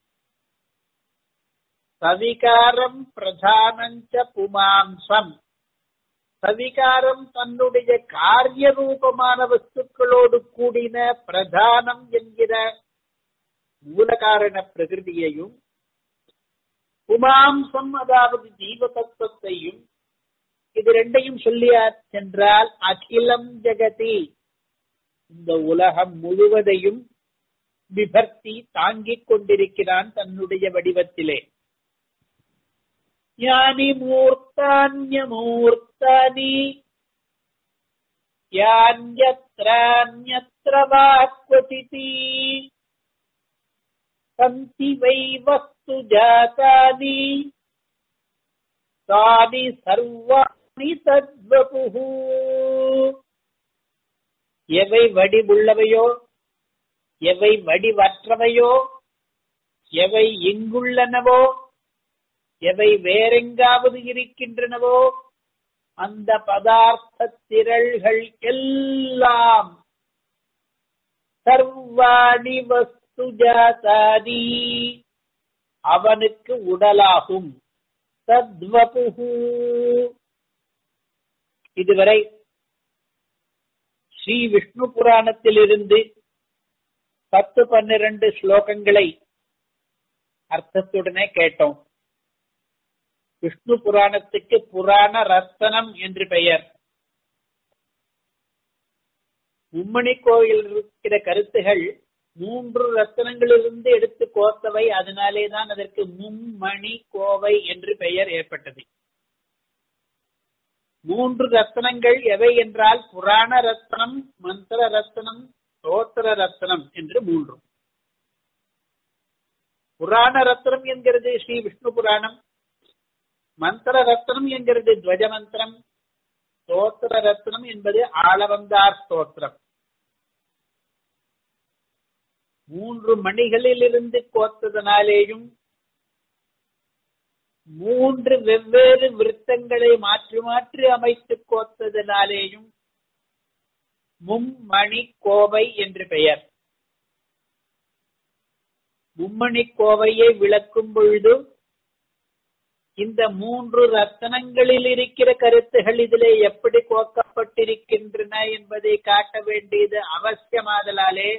சவிகாரம் பிரதானஞ்ச புமாம்சம் சவிகாரம் தன்னுடைய காரிய ரூபமான வஸ்துக்களோடு கூடின பிரதானம் என்கிற மூலகாரண பிரகிருதியையும் புமாம்சம் அதாவது ஜீவ தத்துவத்தையும் இது ரெண்டையும் சொல்லியா சென்றால் அகிலம் ஜெகதி இந்த உலகம் முழுவதையும் விபர்த்தி தாங்கிக் கொண்டிருக்கிறான் தன்னுடைய வடிவத்திலே யானி மூர்த்தான்யமூர்த்தானி யான்யத்ரான்யத்ர வாக்வதிதி சந்தி வை வஸ்து ஜாதானி தானி சர்வாணி தத்வபுஹு எவை வடிவுள்ளவையோ எவை வடிவற்றவையோ எவை இங்குள்ளனவோ எவை வேறெங்காவது இருக்கின்றனவோ அந்த பதார்த்த திரள்கள் எல்லாம் சர்வாணி வஸ்து ஜாதாதி அவனுக்கு உடலாகும் தத்வபுஹு இதுவரை ஸ்ரீ விஷ்ணு புராணத்திலிருந்து பத்து பன்னிரண்டு ஸ்லோகங்களை அர்த்தத்துடனே கேட்டோம் விஷ்ணு புராணத்துக்கு புராண ரத்தனம் என்று பெயர் மும்மணி கோயில் இருக்கிற கருத்துகள் மூன்று ரத்தனங்களிலிருந்து எடுத்து கோத்தவை அதனாலே தான் அதற்கு மும்மணி கோவை என்று பெயர் ஏற்பட்டது மூன்று ரத்தனங்கள் எவை என்றால் புராண ரத்னம் மந்திர ரத்னம் தோத்திர ரத்னம் என்று மூன்று புராண ரத்னம் என்கிறது ஸ்ரீ விஷ்ணு புராணம் மந்திர ரத்னம் என்கிறது துவஜ மந்திரம் ஸ்தோத்திர ரத்னம் என்பது ஆளவந்தார் ஸ்தோத்திரம் மூன்று மணிகளிலிருந்து கோத்ததனாலேயும் மூன்று வெவ்வேறு விருத்தங்களை மாற்றி மாற்றி அமைத்து கோத்ததினாலேயும் மும்மணி கோவை என்று பெயர் மும்மணி கோவையை விளக்கும் பொழுது இந்த மூன்று ரத்தனங்களில் இருக்கிற கருத்துகள் இதிலே எப்படி கோக்கப்பட்டிருக்கின்றன என்பதை காட்ட வேண்டியது அவசியமாதலாலே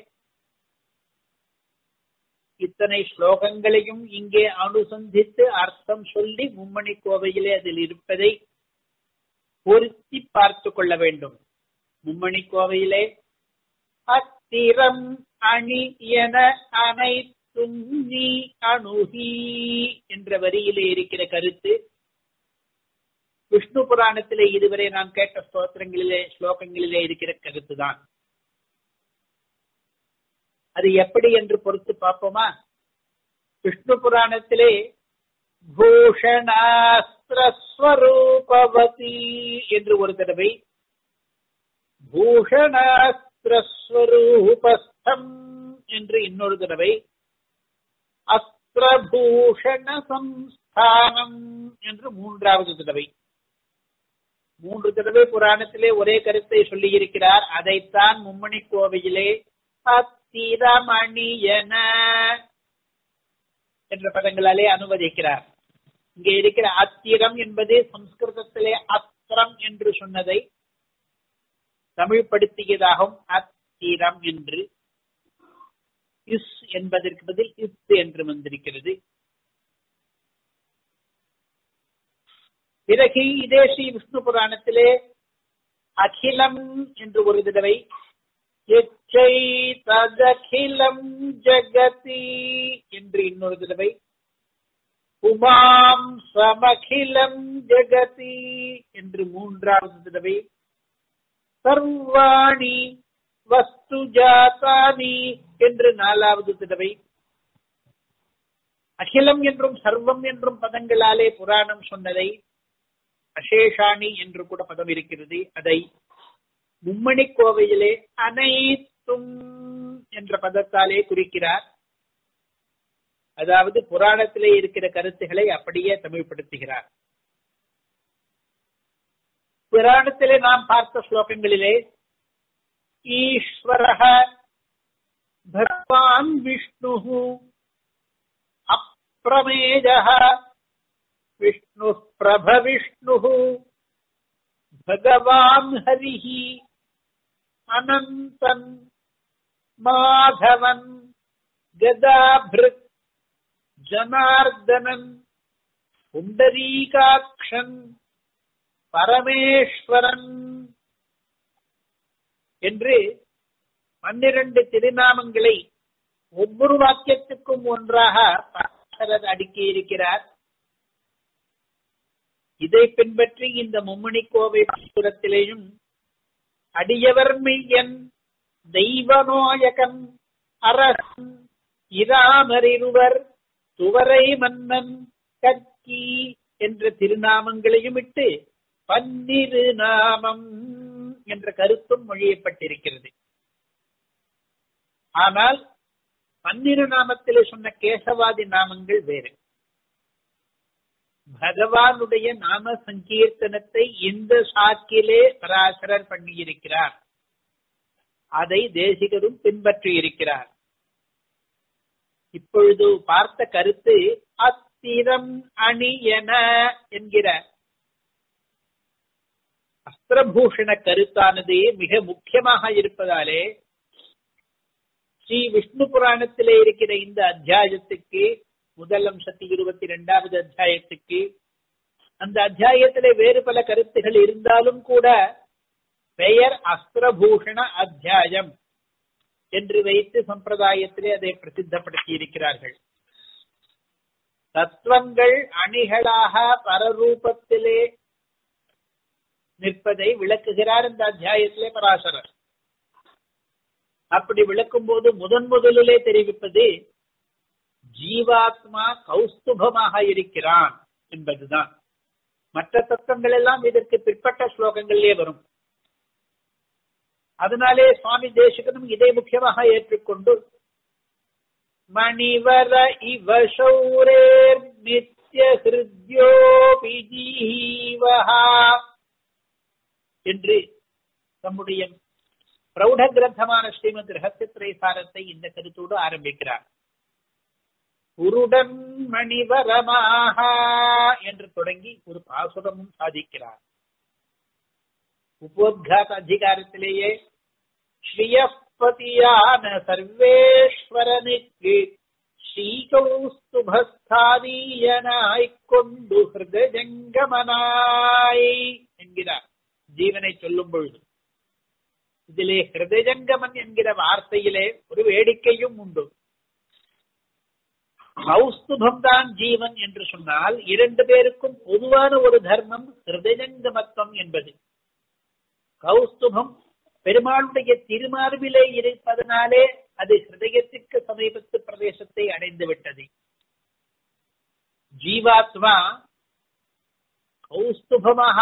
இத்தனை ஸ்லோகங்களையும் இங்கே அனுசந்தித்து அர்த்தம் சொல்லி மும்மணி கோவையிலே அதில் இருப்பதை பொருத்தி பார்த்து கொள்ள வேண்டும் மும்மணி கோவையிலே அத்திரம் அணி என அனைத்தும் நீ அணுகி என்ற வரியிலே இருக்கிற கருத்து விஷ்ணு புராணத்திலே இதுவரை நாம் கேட்ட ஸ்தோத்திரங்களிலே ஸ்லோகங்களிலே இருக்கிற கருத்துதான் அது எப்படி என்று பொறுத்து பார்ப்போமா விஷ்ணு புராணத்திலே பூஷணாஸ்திரஸ்வரூபவதி என்று ஒரு தடவை பூஷணாஸ்திரஸ்வரூபஸ்தம் என்று இன்னொரு தடவை அஸ்திரபூஷண சம்ஸ்தானம் என்று மூன்றாவது தடவை மூன்று தடவை புராணத்திலே ஒரே கருத்தை சொல்லி இருக்கிறார் அதைத்தான் மும்மணி கோவையிலே அத்திரமணியன என்ற பதங்களாலே அனுமதிக்கிறார் இங்கே இருக்கிற அத்திரம் என்பது சம்ஸ்கிருதத்திலே அத்திரம் என்று சொன்னதை தமிழ் படுத்தியதாகும் அத்திரம் என்று இஸ் என்பதற்கு பதில் இஸ் என்று வந்திருக்கிறது பிறகு இதே ஸ்ரீ விஷ்ணு புராணத்திலே அகிலம் என்று ஒரு தடவை எச்சை ததகிலம் ஜகதி என்று இன்னொரு தடவை உமாம் சமகிலம் ஜகதி என்று மூன்றாவது தடவை சர்வாணி வஸ்து ஜாதானி என்று நாலாவது தடவை அகிலம் என்றும் சர்வம் என்றும் பதங்களாலே புராணம் சொன்னதை அசேஷாணி என்று கூட பதம் இருக்கிறது அதை மும்மணி கோவையிலே அனைத்தும் என்ற பதத்தாலே குறிக்கிறார் அதாவது புராணத்திலே இருக்கிற கருத்துக்களை அப்படியே தமிழ்படுத்துகிறார் புராணத்திலே நாம் பார்த்த ஸ்லோகங்களிலே ஈஸ்வர பகவான் விஷ்ணு அப்பிரமேஜ விஷ்ணு பிரப விஷ்ணு பகவான் ஹரிஹி அனந்தன் மாதவன் கதாபிருத் ஜனார்தனன் புண்டரீகாட்சன் பரமேஸ்வரன் என்று பன்னிரண்டு திருநாமங்களை ஒவ்வொரு வாக்கியத்துக்கும் ஒன்றாக பாசரர் அடுக்கியிருக்கிறார் இதை பின்பற்றி இந்த மும்மணி கோவை புறத்திலேயும் அடியவர் மெய்யன் தெய்வநாயகன் அரசன் இராமரிருவர் துவரை மன்னன் கற்கி என்ற திருநாமங்களையும் இட்டு பன்னிரு நாமம் என்ற கருத்தும் மொழியப்பட்டிருக்கிறது ஆனால் பன்னிரு நாமத்திலே சொன்ன கேசவாதி நாமங்கள் வேறு பகவானுடைய நாம சங்கீர்த்தனத்தை இந்த சாக்கிலே பராசரர் பண்ணியிருக்கிறார் அதை தேசிகரும் பின்பற்றி இருக்கிறார் இப்பொழுது பார்த்த கருத்து அத்திரம் அணி என என்கிற அஸ்திரபூஷண கருத்தானது மிக முக்கியமாக இருப்பதாலே ஸ்ரீ விஷ்ணு புராணத்திலே இருக்கிற இந்த அத்தியாயத்துக்கு முதல் அம்சத்தி இருபத்தி இரண்டாவது அத்தியாயத்துக்கு அந்த அத்தியாயத்திலே வேறு பல கருத்துகள் இருந்தாலும் கூட பெயர் அஸ்திரபூஷண அத்தியாயம் என்று வைத்து சம்பிரதாயத்திலே அதை பிரசித்தப்படுத்தி இருக்கிறார்கள் தத்துவங்கள் அணிகளாக பரரூபத்திலே நிற்பதை விளக்குகிறார் இந்த அத்தியாயத்திலே பராசரர் அப்படி விளக்கும் போது முதன் முதலிலே தெரிவிப்பது ஜீவாத்மா கௌஸ்துபமாக இருக்கிறான் என்பதுதான் மற்ற தத்துவங்கள் எல்லாம் இதற்கு பிற்பட்ட ஸ்லோகங்களிலே வரும் அதனாலே சுவாமி தேசிகனும் இதை முக்கியமாக ஏற்றுக்கொண்டு மணிவர இவ சௌரேர் நித்ய தஸ்ய ஹிருத்யோபி ஜீவஹா என்று நம்முடைய பிரௌட கிரந்தமான ஸ்ரீமத் ரகசிய சாரத்தை இந்த கருத்தோடு ஆரம்பிக்கிறார் குருடன் மணிவரமாக என்று தொடங்கி ஒரு பாசுரமும் சாதிக்கிறார் உபோத்காத அதிகாரத்திலேயே ஸ்ரீயப்பதியான சர்வேஸ்வரனுக்கு ஸ்ரீகௌஸ்துபஸ்தாதீயனாய் கொண்டு ஹிருதஜங்கமனாய் என்கிறார் ஜீவனை சொல்லும் பொழுது இதிலே ஹிருதஜங்கமன் என்கிற வார்த்தையிலே ஒரு வேடிக்கையும் உண்டு கௌஸ்துபம் தான் ஜீவன் என்று சொன்னால் இரண்டு பேருக்கும் பொதுவான ஒரு தர்மம் ஹிருதஜங்கமத்துவம் என்பது கௌஸ்துபம் பெருமாளுடைய திருமார்பிலே இருப்பதனாலே அது ஹிருதயத்திற்கு சமீபத்து பிரதேசத்தை அடைந்து விட்டது ஜீவாத்மா கௌஸ்துபமாக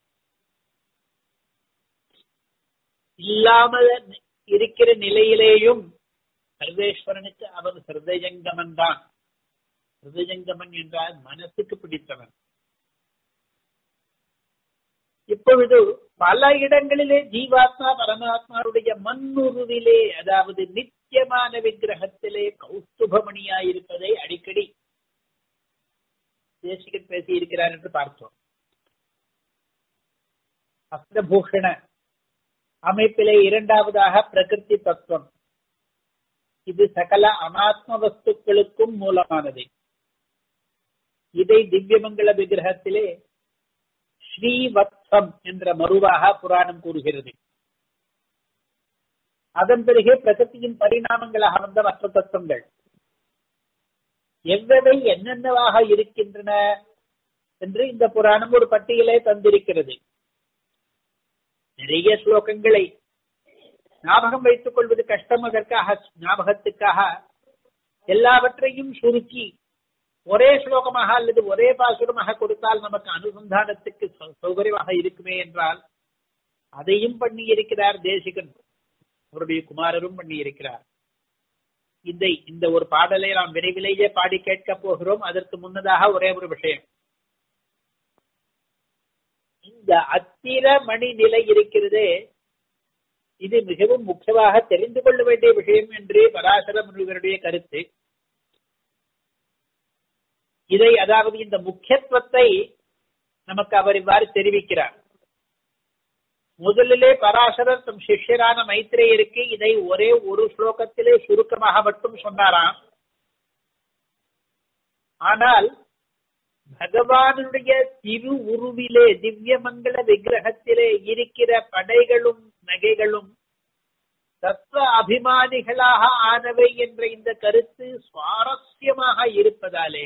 இல்லாமல் இருக்கிற நிலையிலேயும் சர்வேஸ்வரனுக்கு அவன் ஹிருதயங்கமன் தான் ஹிருதயங்கமன் என்றால் மனசுக்கு பிடித்தவன் இப்பொழுது பல இடங்களிலே ஜீவாத்மா பரமாத்மாவுடைய மண்ணுருவிலே அதாவது நித்தியமான விக்கிரகத்திலே கௌஸ்துபமணியாயிருப்பதை அடிக்கடி தேசிகன் பேசி இருக்கிறார் என்று பார்த்தோம் அஸ்திரபூஷண அமைப்பிலே இரண்டாவதாக பிரகிருதி தத்துவம் இது சகல அனாத்ம வஸ்துக்களுக்கும் மூலமானது இதை திவ்யமங்கல விக்கிரகத்திலே ஸ்ரீவத்சம் என்ற மருவாக புராணம் கூறுகிறது அதன் பிறகு பிரகத்தியின் பரிணாமங்களாக வந்த மற்ற தத்துவங்கள் எவ்வளவை என்னென்னவாக இருக்கின்றன என்று இந்த புராணம் ஒரு பட்டியலை தந்திருக்கிறது நிறைய ஸ்லோகங்களை ஞாபகம் வைத்துக் கொள்வது கஷ்டம் அதற்காக ஞாபகத்துக்காக எல்லாவற்றையும் சுருக்கி ஒரே ஸ்லோகமாக அல்லது ஒரே பாசுரமாக கொடுத்தால் நமக்கு அனுசந்தானத்துக்கு சௌகரியமாக இருக்குமே என்றால் அதையும் பண்ணி இருக்கிறார் தேசிகன் அவருடைய குமாரரும் பண்ணி இருக்கிறார் இந்த இந்த ஒரு பாடலை நாம் விரைவிலேயே பாடி கேட்க போகிறோம் அதற்கு முன்னதாக ஒரே ஒரு விஷயம் இந்த அத்திர மணி நிலை இருக்கிறதே இது மிகவும் முக்கியமாக தெரிந்து கொள்ள வேண்டிய விஷயம் என்று பராசர முனிவருடைய கருத்து இதை அதாவது இந்த முக்கியத்துவத்தை நமக்கு அவர் இவ்வாறு தெரிவிக்கிறார் முதலிலே பராசரர் தம் சிஷ்யரான மைத்ரேயருக்கு இதை ஒரே ஒரு ஸ்லோகத்திலே சுருக்கமாக மட்டும் சொன்னாராம் ஆனால் பகவானுடைய திரு உருவிலே திவ்யமங்கள விக்கிரகத்திலே இருக்கிற படைகளும் நகைகளும் தத்துவ அபிமானிகளாக ஆனவை என்ற இந்த கருத்து சுவாரஸ்யமாக இருப்பதாலே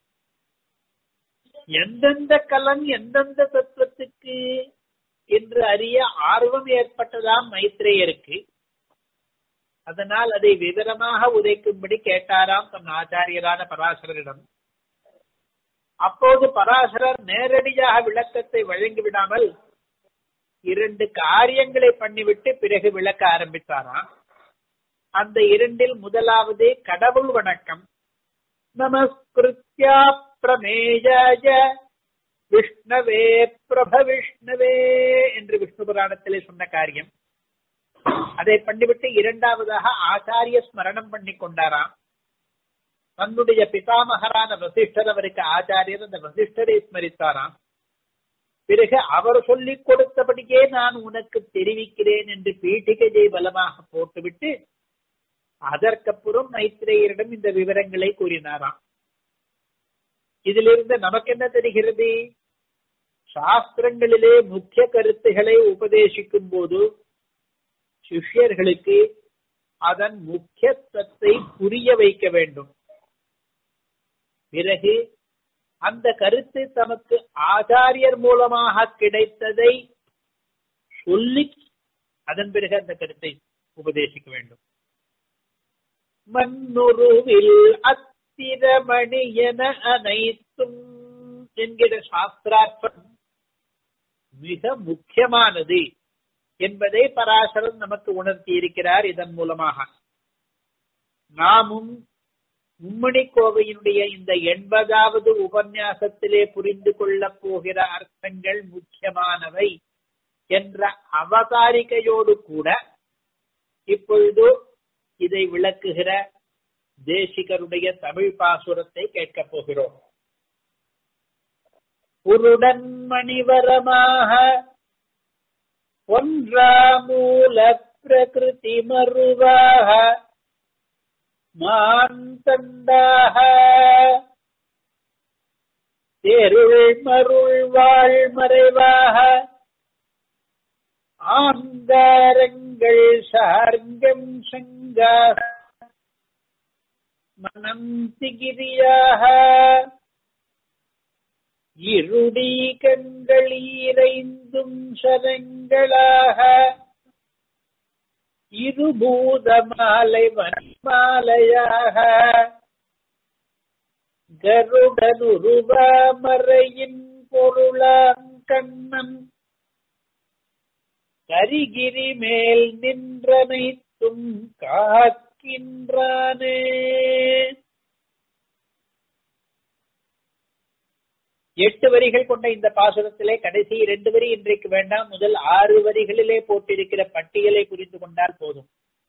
எந்தெந்த கலன் எந்தெந்த தத்துவத்துக்கு என்று அறிய ஆர்வம் ஏற்பட்டதாம் மைத்ரேயருக்கு அதனால் அதை விவரமாக உதைக்கும்படி கேட்டாராம் தன் ஆச்சாரியரான பராசரரிடம் அப்போது பராசரர் நேரடியாக விளக்கத்தை வழங்கிவிடாமல் இரண்டு காரியங்களை பண்ணிவிட்டு பிறகு விளக்க ஆரம்பித்தாராம் அந்த இரண்டில் முதலாவது கடவுள் வணக்கம் நமஸ்கிருத்யா பிரமேயாய விஷ்ணவே பிரப விஷ்ணவே என்று விஷ்ணு புராணத்திலே சொன்ன காரியம் அதை பண்ணிவிட்டு இரண்டாவதாக ஆச்சாரிய ஸ்மரணம் பண்ணி கொண்டாராம் தன்னுடைய பிதாமகரான வசிஷ்டர் அவருக்கு ஆச்சாரியர் அந்த வசிஷ்டரை ஸ்மரித்தாராம் பிறகு அவர் சொல்லிக் கொடுத்தபடியே நான் உனக்கு தெரிவிக்கிறேன் என்று பீட்டிகையை பலமாக போட்டுவிட்டு அதற்கப்புறம் மைத்ரேயரிடம் இந்த விவரங்களை கூறினாராம் இதிலிருந்து நமக்கு என்ன தெரிகிறது சாஸ்திரங்களிலே முக்கிய கருத்துகளை உபதேசிக்கும் போது சிஷ்யர்களுக்கு அதன் முக்கியத்துவத்தை புரிய வைக்க வேண்டும் பிறகு அந்த கருத்து தமக்கு ஆச்சாரியர் மூலமாக கிடைத்ததை சொல்லி அதன் பிறகு அந்த கருத்தை உபதேசிக்க வேண்டும் மண்ணுருவில் அத்திரமணி என அனைத்தும் என்கிற சாஸ்திரார்த்தம் மிக முக்கியமானது என்பதை பராசரன் நமக்கு உணர்த்தி இருக்கிறார் இதன் மூலமாக நாமும் மும்மணி கோவையினுடைய இந்த எண்பதாவது உபன்யாசத்திலே புரிந்து கொள்ளப் போகிற அர்த்தங்கள் முக்கியமானவை என்ற அவதாரிகையோடு கூட இப்பொழுது இதை விளக்குகிற தேசிகருடைய தமிழ் பாசுரத்தை கேட்கப் போகிறோம் உருடன் மணிவரமாக ஒன்றாமூல பிரகிருதி மறுவாக மாந்தண்டாக தேருள் மருள் வாழ் மறைவாக ஆங்காரங்கள் சார்கம் சங்காக மனம் திகிரியாக இருடி கண்களீரைந்தும் சரங்களாக இருபூத மாலை வன்மாலையாக கருடனுருவாமறையின் பொருளாம் கண்ணன் கரிகிரி மேல் நின்றனைத்தும் காக்கின்றானே எட்டு வரிகள் கொண்ட இந்த பாசுரத்திலே கடைசி இரண்டு வரி இன்றைக்கு வேண்டாம் முதல் ஆறு வரிகளிலே போட்டிருக்கிற பட்டியலை புரிந்து கொண்டால் போதும்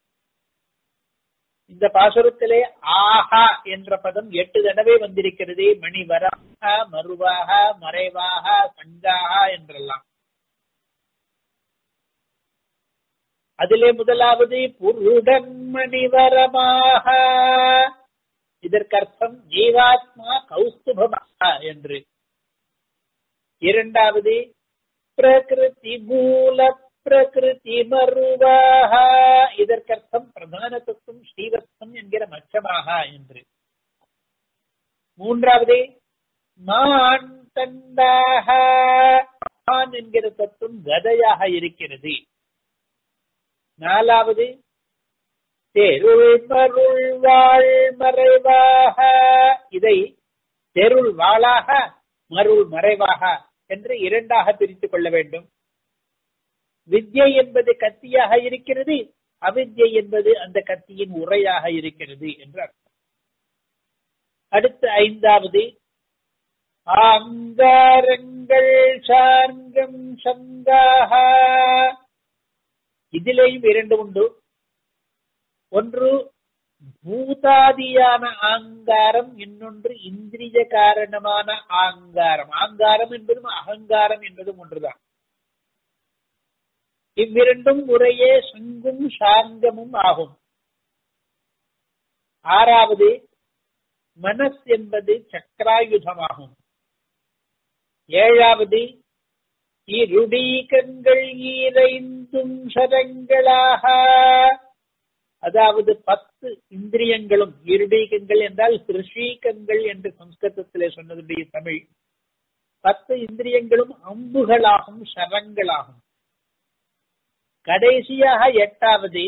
இந்த பாசுரத்திலே ஆஹா என்ற பதம் எட்டு தடவை வந்திருக்கிறது மணிவராக மறுவாக மறைவாக சங்காக என்றெல்லாம் அதிலே முதலாவது புருடன் மணிவரமாக இதற்கர்த்தம் ஜீவாத்மா கௌஸ்துபமாக என்று இரண்டாவது பிரகிருதி மூல பிரகிருதி மருவாக இதற்கர்த்தம் பிரதான தத்துவம் ஸ்ரீவத்சம் என்கிற மச்சமாக என்று மூன்றாவது மான் தண்டாக மான் என்கிற தத்துவம் கதையாக இருக்கிறது நாலாவது தெருள் மருள் வாழ் மறைவாக இதை தெருள் வாளாக மருள் மறைவாக என்று இரண்டாக பிரித்துக் கொள்ள வேண்டும் வித்யை என்பது கத்தியாக இருக்கிறது அவித்யை என்பது அந்த கத்தியின் உரையாக இருக்கிறது என்று அர்த்தம் அடுத்து ஐந்தாவது ஆங்காரங்கள் சார்கம் சங்காக இதிலேயும் இரண்டு உண்டு ஒன்று பூதாதியான ஆங்காரம் இன்னொன்று இந்திரிய காரணமான ஆங்காரம் ஆங்காரம் என்பதும் அகங்காரம் என்பதும் ஒன்றுதான் இவ்விரண்டும் முறையே சங்கும் சாங்கமும் ஆகும் ஆறாவது மனஸ் என்பது சக்கராயுதமாகும் ஏழாவது இருடீகங்கள் ஈரைந்தும் சரங்களாக அதாவது பத்து இந்திரியங்களும் இருடீகங்கள் என்றால் கிருஷீகங்கள் என்று சம்ஸ்கிருதத்திலே சொன்னதுடைய தமிழ் பத்து இந்திரியங்களும் அம்புகளாகும் சரங்களாகும் கடைசியாக எட்டாவது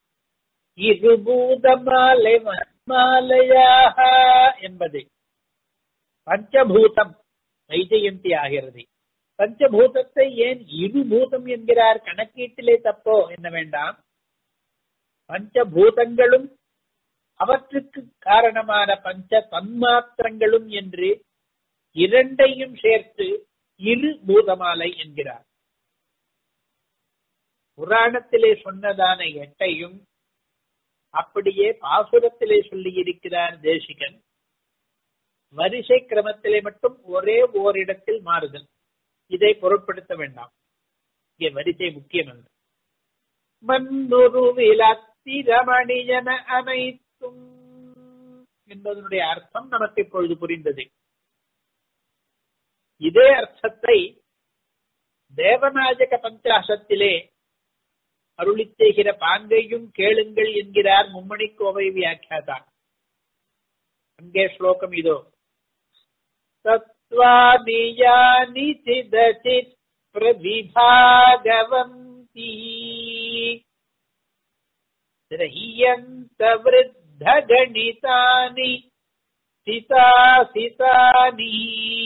இருபூதமாலை மாலையாக என்பது பஞ்சபூதம் வைஜெயந்தி ஆகிறது பஞ்சபூதத்தை ஏன் இருபூதம் என்கிறார் கணக்கீட்டிலே தப்போ என்ன வேண்டாம் பஞ்சபூதங்களும் அவற்றுக்கு காரணமான பஞ்ச தன்மாத்திரங்களும் என்று இரண்டையும் சேர்த்து இரு பூதமாலை என்கிறார் புராணத்திலே சொன்னதான எட்டையும் அப்படியே பாசுரத்திலே சொல்லி இருக்கிறார் தேசிகன் வரிசை கிரமத்திலே மட்டும் ஒரே ஓரிடத்தில் மாறுதல் இதை பொருட்படுத்த வேண்டாம் இங்கே வரிசை முக்கியம் அல்ல மண்ணுருவிலத்திரமணியன அனைத்தும் என்பதனுடைய அர்த்தம் நமக்கு இப்பொழுது புரிந்தது இதே அர்த்தத்தை தேவநாயக பஞ்சாசத்திலே அருளி செய்கிற பாங்கையும் கேளுங்கள் என்கிறார் மும்மணி கோவை வியாக்கியாதா அங்கே ஸ்லோகம் இதோ தத்வானியானி சிதசித் பிரவிபாகவந்தி திரையந்த விருத்த கணிதானி சிதாசிதானி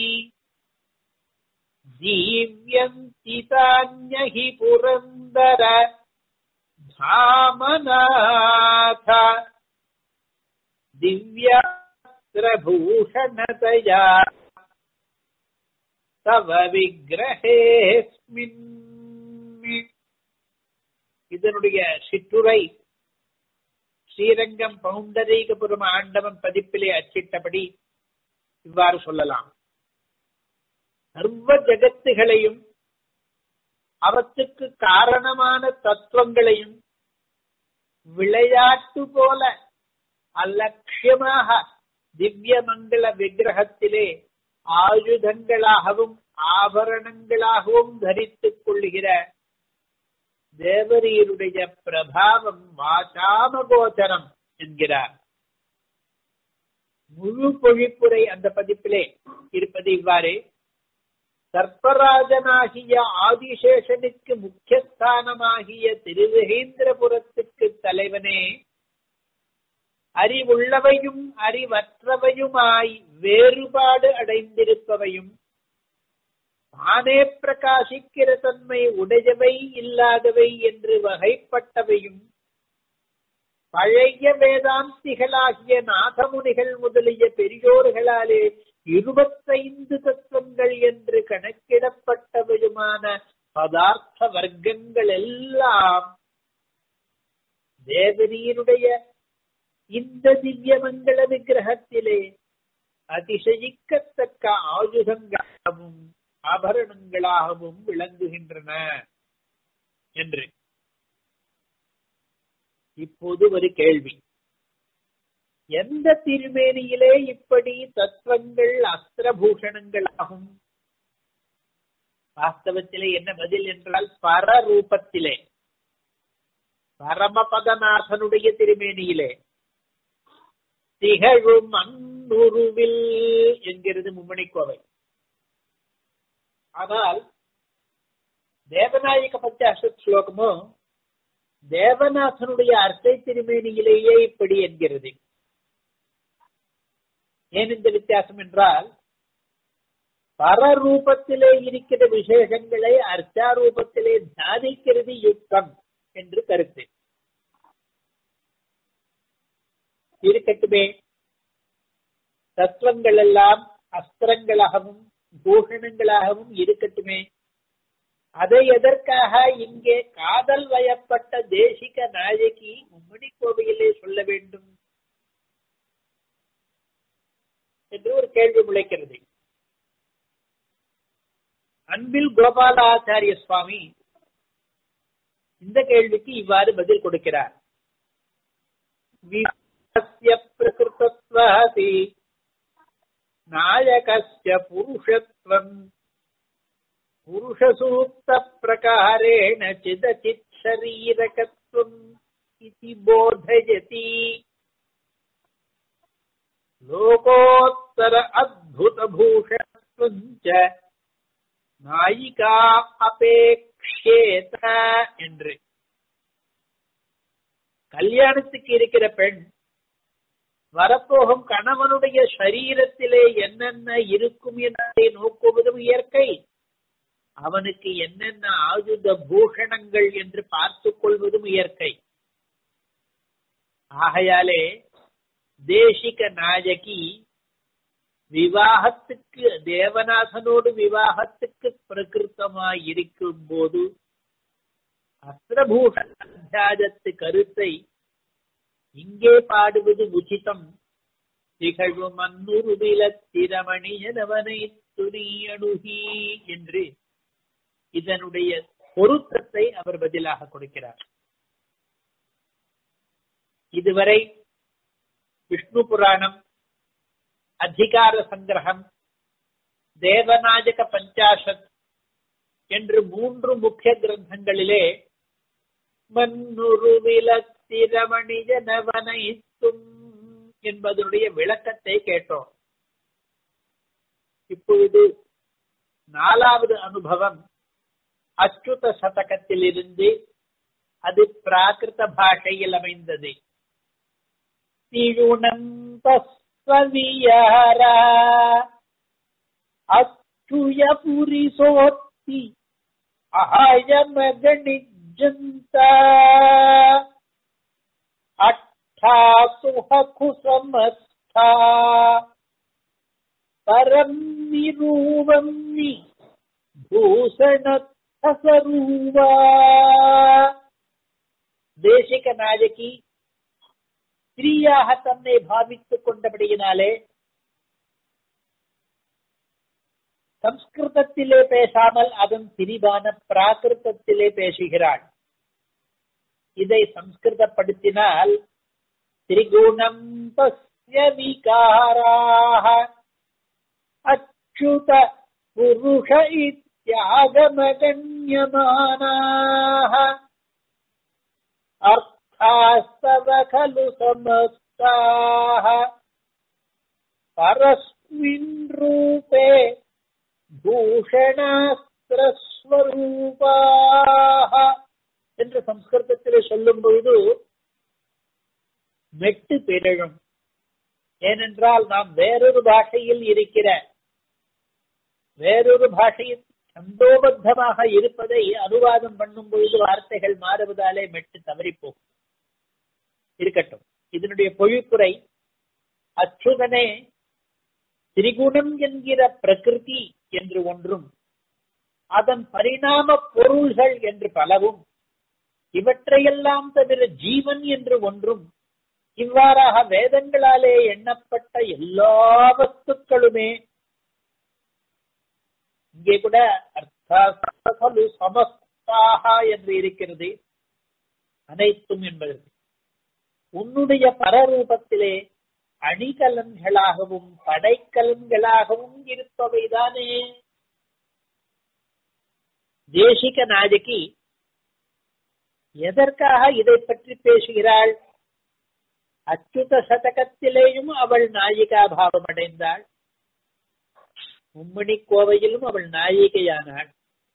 ஜீவ்யந்தி தான்யஹி புரந்தர धामनाथ दिव्या அஸ்திரபூஷணதயா தவ விக்கிரகேஸ்மின் இதனுடைய சிற்றுரை ஸ்ரீரங்கம் பவுண்டரீகபுரம் ஆண்டவன் பதிப்பிலே அச்சிட்டபடி இவ்வாறு சொல்லலாம் சர்வ ஜகத்துகளையும் அவற்றுக்கு காரணமான தத்துவங்களையும் விளையாட்டு போல அலட்சியமாக திவ்ய மங்கள விக்கிரகத்திலே ஆயுதங்களாகவும் ஆபரணங்களாகவும் தரித்துக் கொள்ளுகிற தேவரீருடைய பிரபாவம் வாசாமகோச்சரம் என்கிறார் முழு பொழிப்புரை அந்த பதிப்பிலே இருப்பது இவ்வாறு சர்ப்பராஜனாகிய ஆதிசேஷனுக்கு முக்கியஸ்தானமாகிய திருவகேந்திரபுரத்துக்கு தலைவனே அறிவுள்ளவையும் அறிவற்றவையுமாய் வேறுபாடு அடைந்திருப்பவையும் தானே பிரகாசிக்கிற தன்மை உடையவை இல்லாதவை என்று வகைப்பட்டவையும் பழைய வேதாந்திகளாகிய நாதமுனிகள் முதலிய பெரியோர்களாலே இருபத்தைந்து தத்துவங்கள் என்று கணக்கிடப்பட்டவையுமான பதார்த்த வர்க்கங்கள் எல்லாம் தேவரீருடைய இந்த திவ்யமங்கள விக்கிரகத்திலே அதிசயிக்கத்தக்க ஆயுதங்களாகவும் ஆபரணங்களாகவும் விளங்குகின்றன என்று இப்போது ஒரு கேள்வி எந்த திருமேனியிலே இப்படி தத்துவங்கள் அஸ்திரபூஷணங்களாகும் வாஸ்தவத்திலே என்ன பதில் என்றால் பரரூபத்திலே பரமபதநாதனுடைய திருமேனியிலே திகழும் அன்னுருவில் என்கிறது மும்மணிக்கோவை ஆனால் தேவநாயக பஞ்சாச ஸ்லோகமோ தேவநாதனுடைய அர்த்தை திருமேனியிலேயே இப்படி என்கிறது ஏன் இந்த வித்தியாசம் என்றால் பரரூபத்திலே இருக்கிற விசேஷங்களை அர்ச்சாரூபத்திலே தியானிக்கிறது யுக்தம் என்று கருத்து இருக்கட்டுமே தத்துவங்கள் எல்லாம் அஸ்திரங்களாகவும் பூஷணங்களாகவும் இருக்கட்டுமே அதை எதற்காக இங்கே காதல் வயப்பட்ட தேசிக நாயகி மும்மணி கோவையிலே சொல்ல வேண்டும் என்று ஒரு கேள்வி முளைக்கிறது அன்பில் கோபாலாச்சாரிய சுவாமி இந்த கேள்விக்கு இவ்வாறு பதில் கொடுக்கிறார் பிரகிருத்தத்வாதி நாயகஸ்ய புருஷத்வம் புருஷசூக்த பிரகாரேண சிதச்சித் சரீரகத்வம் இதி போதயதி லோகோத்தர அத்புத பூஷத்வஞ்ச நாயிகா அபேக்ஷேத என்று கல்யாணத்துக்கு இருக்கிற பெண் வரப்போகும் கணவனுடைய சரீரத்திலே என்னென்ன இருக்கும் என்பதை நோக்குவதும் இயற்கை அவனுக்கு என்னென்ன ஆயுத பூஷணங்கள் என்று பார்த்துக் கொள்வதும் இயற்கை ஆகையாலே தேசிக நாயகி விவாகத்துக்கு தேவநாதனோடு விவாகத்துக்கு பிரகிருத்தமாய் இருக்கும் போது அஸ்திரபூஷண அத்தியாயத்து கருத்தை இங்கே பாடுவது உச்சிதம் திகழ்வும் அந்நுருவில திரமணியனவனை துணியணுகி என்று இதனுடைய பொருத்தத்தை அவர் பதிலாக கொடுக்கிறார் இதுவரை விஷ்ணு புராணம் அதிகார சங்கிரகம் தேவநாயக பஞ்சாசத் என்று மூன்று முக்கிய கிரந்தங்களிலே மண்ணுருவிலத்திரமணிஜனவனைத்தும் என்பதனுடைய விளக்கத்தை கேட்டோம் இப்பொழுது நாலாவது அனுபவம் அச்சுத சதகத்திலிருந்து அது பிராகிருத பாஷையில் அமைந்தது திழுணந்தஸ்வவியாரா அச்சுய புரிசோத்தி அஹயமகணிஜந்த அட்டாசுஹ குசமஸ்த சமஸ்தா பரம் நிரூபம் நி பூஷணரூபா தேசிக நாயகி ஸ்திரீயாக தன்னை பாவித்துக் கொண்டபடியினாலே சம்ஸ்கிருதத்திலே பேசாமல் அதன் திரிவான பிராகிருதத்திலே பேசுகிறாள் இதை சம்ஸ்கிருதப்படுத்தினால் திரிகுணம் தஸ்ய விகாராக அச்சுத புருஷ இத்தியாகமகண்யமானாக அர்த்தாஸ்தவ खलु समस्ताः परस्मिन् रूपे பூஷணாஸ்திரஸ்வரூபாக என்று சம்ஸ்கிருதத்திலே சொல்லும் பொழுது மெட்டு பிறழும் ஏனென்றால் நாம் வேறொரு பாஷையில் இருக்கிற வேறொரு பாஷையில் சந்தோபத்தமாக இருப்பதை அனுவாதம் பண்ணும் பொழுது வார்த்தைகள் மாறுவதாலே மெட்டு தவறிப்போகும் இருக்கட்டும் இதனுடைய பொழிப்புரை அச்சுதனே திரிகுணம் என்கிற பிரகிருதி என்று ஒன்றும் அதன் பரிணாம பொருள்கள் என்று பலவும் இவற்றையெல்லாம் தவிர ஜீவன் என்று ஒன்றும் இவ்வாறாக வேதங்களாலே எண்ணப்பட்ட எல்லா வஸ்துக்களுமே இங்கே கூட அர்த்தாசலு சமஸ்தாக என்று இருக்கிறது அனைத்தும் என்பதற்கு உன்னுடைய பரரூபத்திலே அணிகலன்களாகவும் படைக்கலன்களாகவும் இருப்பவைதானே தேசிக நாயகி எதற்காக இதை பற்றி பேசுகிறாள் அச்சுத சதகத்திலேயும் அவள் நாயிகா பாவம் அடைந்தாள் மும்மணி கோவையிலும் அவள் நாயிகையானாள்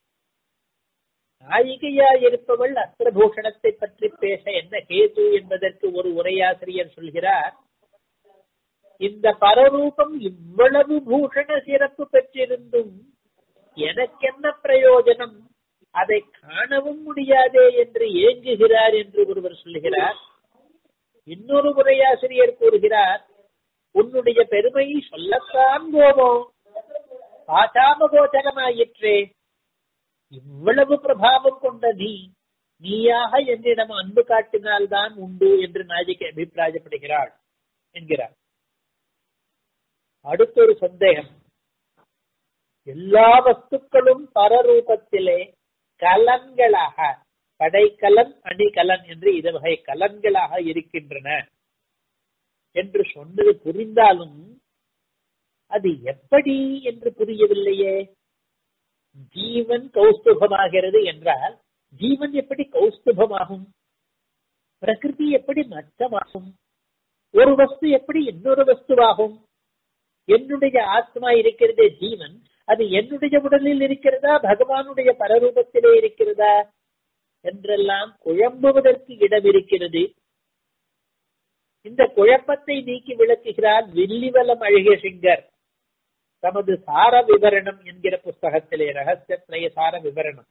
நாயிகையா இருப்பவள் அஸ்திரபூஷணத்தை பற்றி பேச என்ன கேது என்பதற்கு ஒரு உரையாசிரியர் சொல்கிறார் இந்த பரரூபம் இவ்வளவு பூஷண சிறப்பு பெற்றிருந்தும் எனக்கென்ன பிரயோஜனம் அதை காணவும் முடியாதே என்று ஏங்குகிறார் என்று ஒருவர் சொல்கிறார் இன்னொரு உரையாசிரியர் கூறுகிறார் உன்னுடைய பெருமை சொல்லத்தான் போவோம் பாசாம கோச்சரமாயிற்றே இவ்வளவு பிரபாவம் கொண்ட நீ நீயாக என்னிடம் அன்பு காட்டினால்தான் உண்டு என்று நாஜிக்கு அபிப்பிராயப்படுகிறாள் என்கிறார் அடுத்தொரு சந்தேகம் எல்லா வஸ்துக்களும் பரரூபத்திலே கலன்களாக படைக்கலன் அணிகலன் என்று இது வகை கலன்களாக இருக்கின்றன என்று சொன்னது புரிந்தாலும் அது எப்படி என்று புரியவில்லையே ஜீவன் கௌஸ்துபமாகிறது என்றால் ஜீவன் எப்படி கௌஸ்துபமாகும் பிரகிருதி எப்படி மச்சமாகும் ஒரு வஸ்து எப்படி இன்னொரு வஸ்துவாகும் என்னுடைய ஆத்மா இருக்கிறதே ஜீவன் அது என்னுடைய உடலில் இருக்கிறதா பகவானுடைய பரரூபத்திலே இருக்கிறதா என்றெல்லாம் குழம்புவதற்கு இடம் இருக்கிறது இந்த குழப்பத்தை நீக்கி விளக்குகிறார் வில்லிவலம் அழகிய சிங்கர் தமது சார விவரணம் என்கிற புஸ்தகத்திலே ரகசிய சார விவரணம்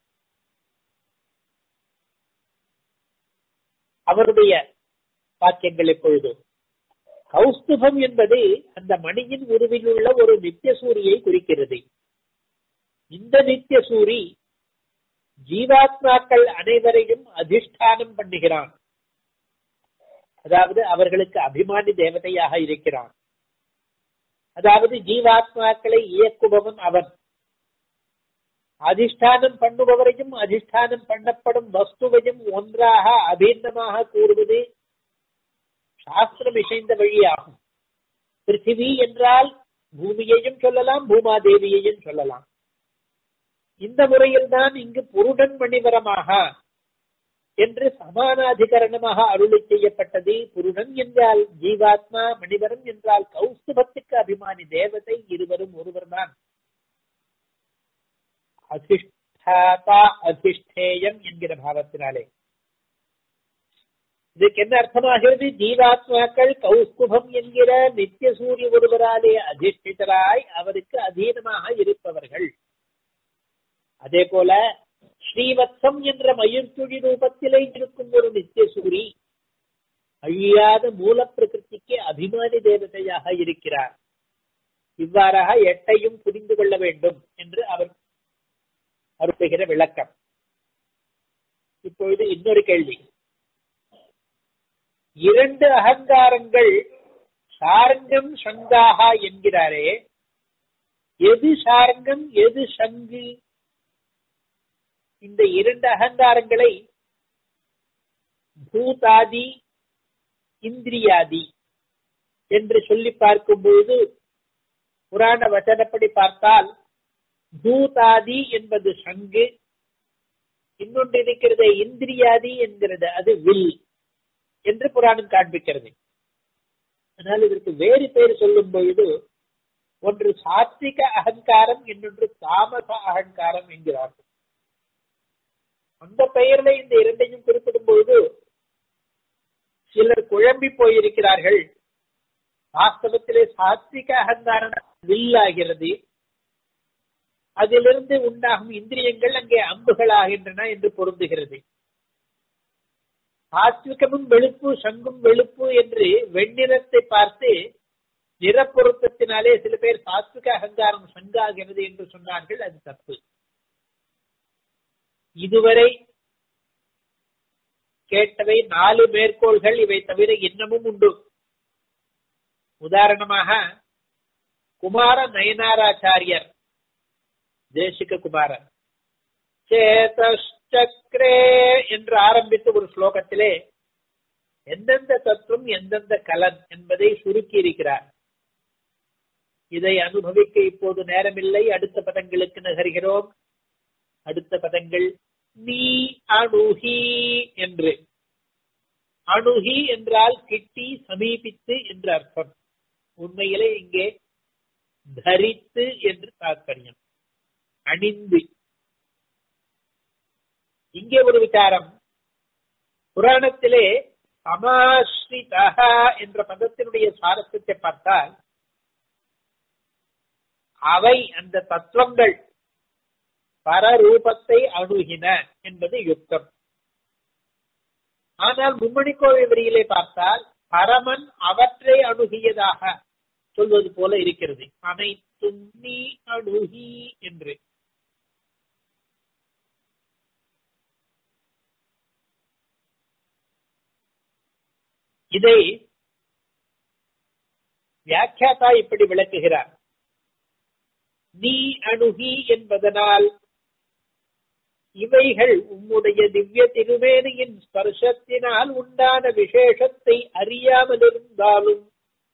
அவருடைய வாக்கியங்கள் எப்பொழுது கௌஸ்துபம் என்பது அந்த மணியின் உருவில் உள்ள ஒரு நித்திய சூரியை குறிக்கிறது இந்த நித்திய சூரி ஜீவாத்மாக்கள் அனைவரையும் அதிஷ்டானம் பண்ணுகிறான் அதாவது அவர்களுக்கு அபிமானி தேவதையாக இருக்கிறான் அதாவது ஜீவாத்மாக்களை இயக்குபவன் அவன் அதிஷ்டானம் பண்ணுபவரையும் அதிஷ்டானம் பண்ணப்படும் வஸ்துவையும் ஒன்றாக அபீர்ணமாக கூறுவது சாஸ்திரம் இசைந்த வழியாகும் பிருத்திவி என்றால் பூமியையும் சொல்லலாம் பூமாதேவியையும் சொல்லலாம் இந்த முறையில் தான் இங்கு புருடன் மணிவரமாக என்று சமானாதிகரணமாக அருளி செய்யப்பட்டது புருடன் என்றால் ஜீவாத்மா மணிவரம் என்றால் கௌஸ்துபத்துக்கு அபிமானி தேவதை இருவரும் ஒருவர் தான் அதிஷ்டாதா அதிஷ்டேயம் என்கிற பாவத்தினாலே இதுக்கு என்ன அர்த்தமாகிறது ஜீவாத்மாக்கள் கௌஸ்துபம் என்கிற நித்திய சூரிய ஒருவராலே அதிஷ்டிதராய் அவருக்கு அதீனமாக இருப்பவர்கள் அதே போல ஸ்ரீவத்சம் என்ற மயிர்த்துழி ரூபத்திலே இருக்கும் ஒரு நித்திய சூரி அழியாத மூல பிரகிருதிக்கு அபிமானி தேவதையாக இருக்கிறார் இவ்வாறாக எட்டையும் புரிந்து கொள்ள வேண்டும் என்று அவர் அருப்புகிற விளக்கம் இப்பொழுது இன்னொரு கேள்வி இரண்டு அகங்காரங்கள் சாரங்கம் சங்காகா என்கிறாரே எது சாரங்கம் எது சங்கு இந்த இரண்டு அகங்காரங்களை பூதாதி இந்திரியாதி என்று சொல்லி பார்க்கும் பொழுது புராண வச்சனப்படி பார்த்தால் பூதாதி என்பது சங்கு இன்னொன்று இருக்கிறது இந்திரியாதி என்கிறது அது வில் என்று புராணம் காண்பிக்கிறது ஆனால் இதற்கு வேறு பேர் சொல்லும் பொழுது ஒன்று சாத்விக அகங்காரம் இன்னொன்று தாமச அகங்காரம் என்கிறார்கள் அந்த பெயர்ல இந்த இரண்டையும் குறிப்பிடும் பொழுது சிலர் குழம்பி போயிருக்கிறார்கள் வாஸ்தவத்திலே சாத்விக அகங்காரம் வில்லாகிறது அதிலிருந்து உண்டாகும் இந்திரியங்கள் அங்கே அம்புகள் ஆகின்றன என்று பொருந்துகிறது சாத்விகமும் வெளுப்பு சங்கும் வெளுப்பு என்று வெண்ணிறத்தை பார்த்து நிறப்பொருத்தத்தினாலே சில பேர் சாத்விக அகங்காரம் சங்காகிறது என்று சொன்னார்கள் அது தப்பு இதுவரை கேட்டவை நாலு மேற்கோள்கள் இவை தவிர இன்னமும் உண்டு உதாரணமாக குமார நயனாராச்சாரியர் தேசிக குமாரன் சேதே என்று ஆரம்பித்த ஒரு ஸ்லோகத்திலே எந்தெந்த தத்துவம் எந்தெந்த கலன் என்பதை சுருக்கி இருக்கிறார் இதை அனுபவிக்க இப்போது நேரமில்லை அடுத்த பதங்களுக்கு நகர்கிறோம் அடுத்த பதங்கள் நீ அணுகி என்று அணுகி என்றால் கிட்டி சமீபித்து என்று அர்த்தம் உண்மையிலே இங்கே தரித்து என்று தாற்பயம் அணிந்து இங்கே ஒரு விசாரம் புராணத்திலே சமாஸ்ரிதா என்ற பதத்தினுடைய சுவாரஸ்யத்தை பார்த்தால் அவை அந்த தத்துவங்கள் பரரூபத்தை அணுகின என்பது யுக்தம் ஆனால் மும்மணி கோவை வரியிலே பார்த்தால் பரமன் அவற்றை அணுகியதாக சொல்வது போல இருக்கிறது அனைத்தும் நீ அணுகி என்று இதை வியாக்கியாதா இப்படி விளக்குகிறார் நீ அணுகி என்பதனால் இவைகள் உம்முடைய திவ்ய திருமேனியின் ஸ்பர்சத்தினால் உண்டான விசேஷத்தை அறியாமல் இருந்தாலும்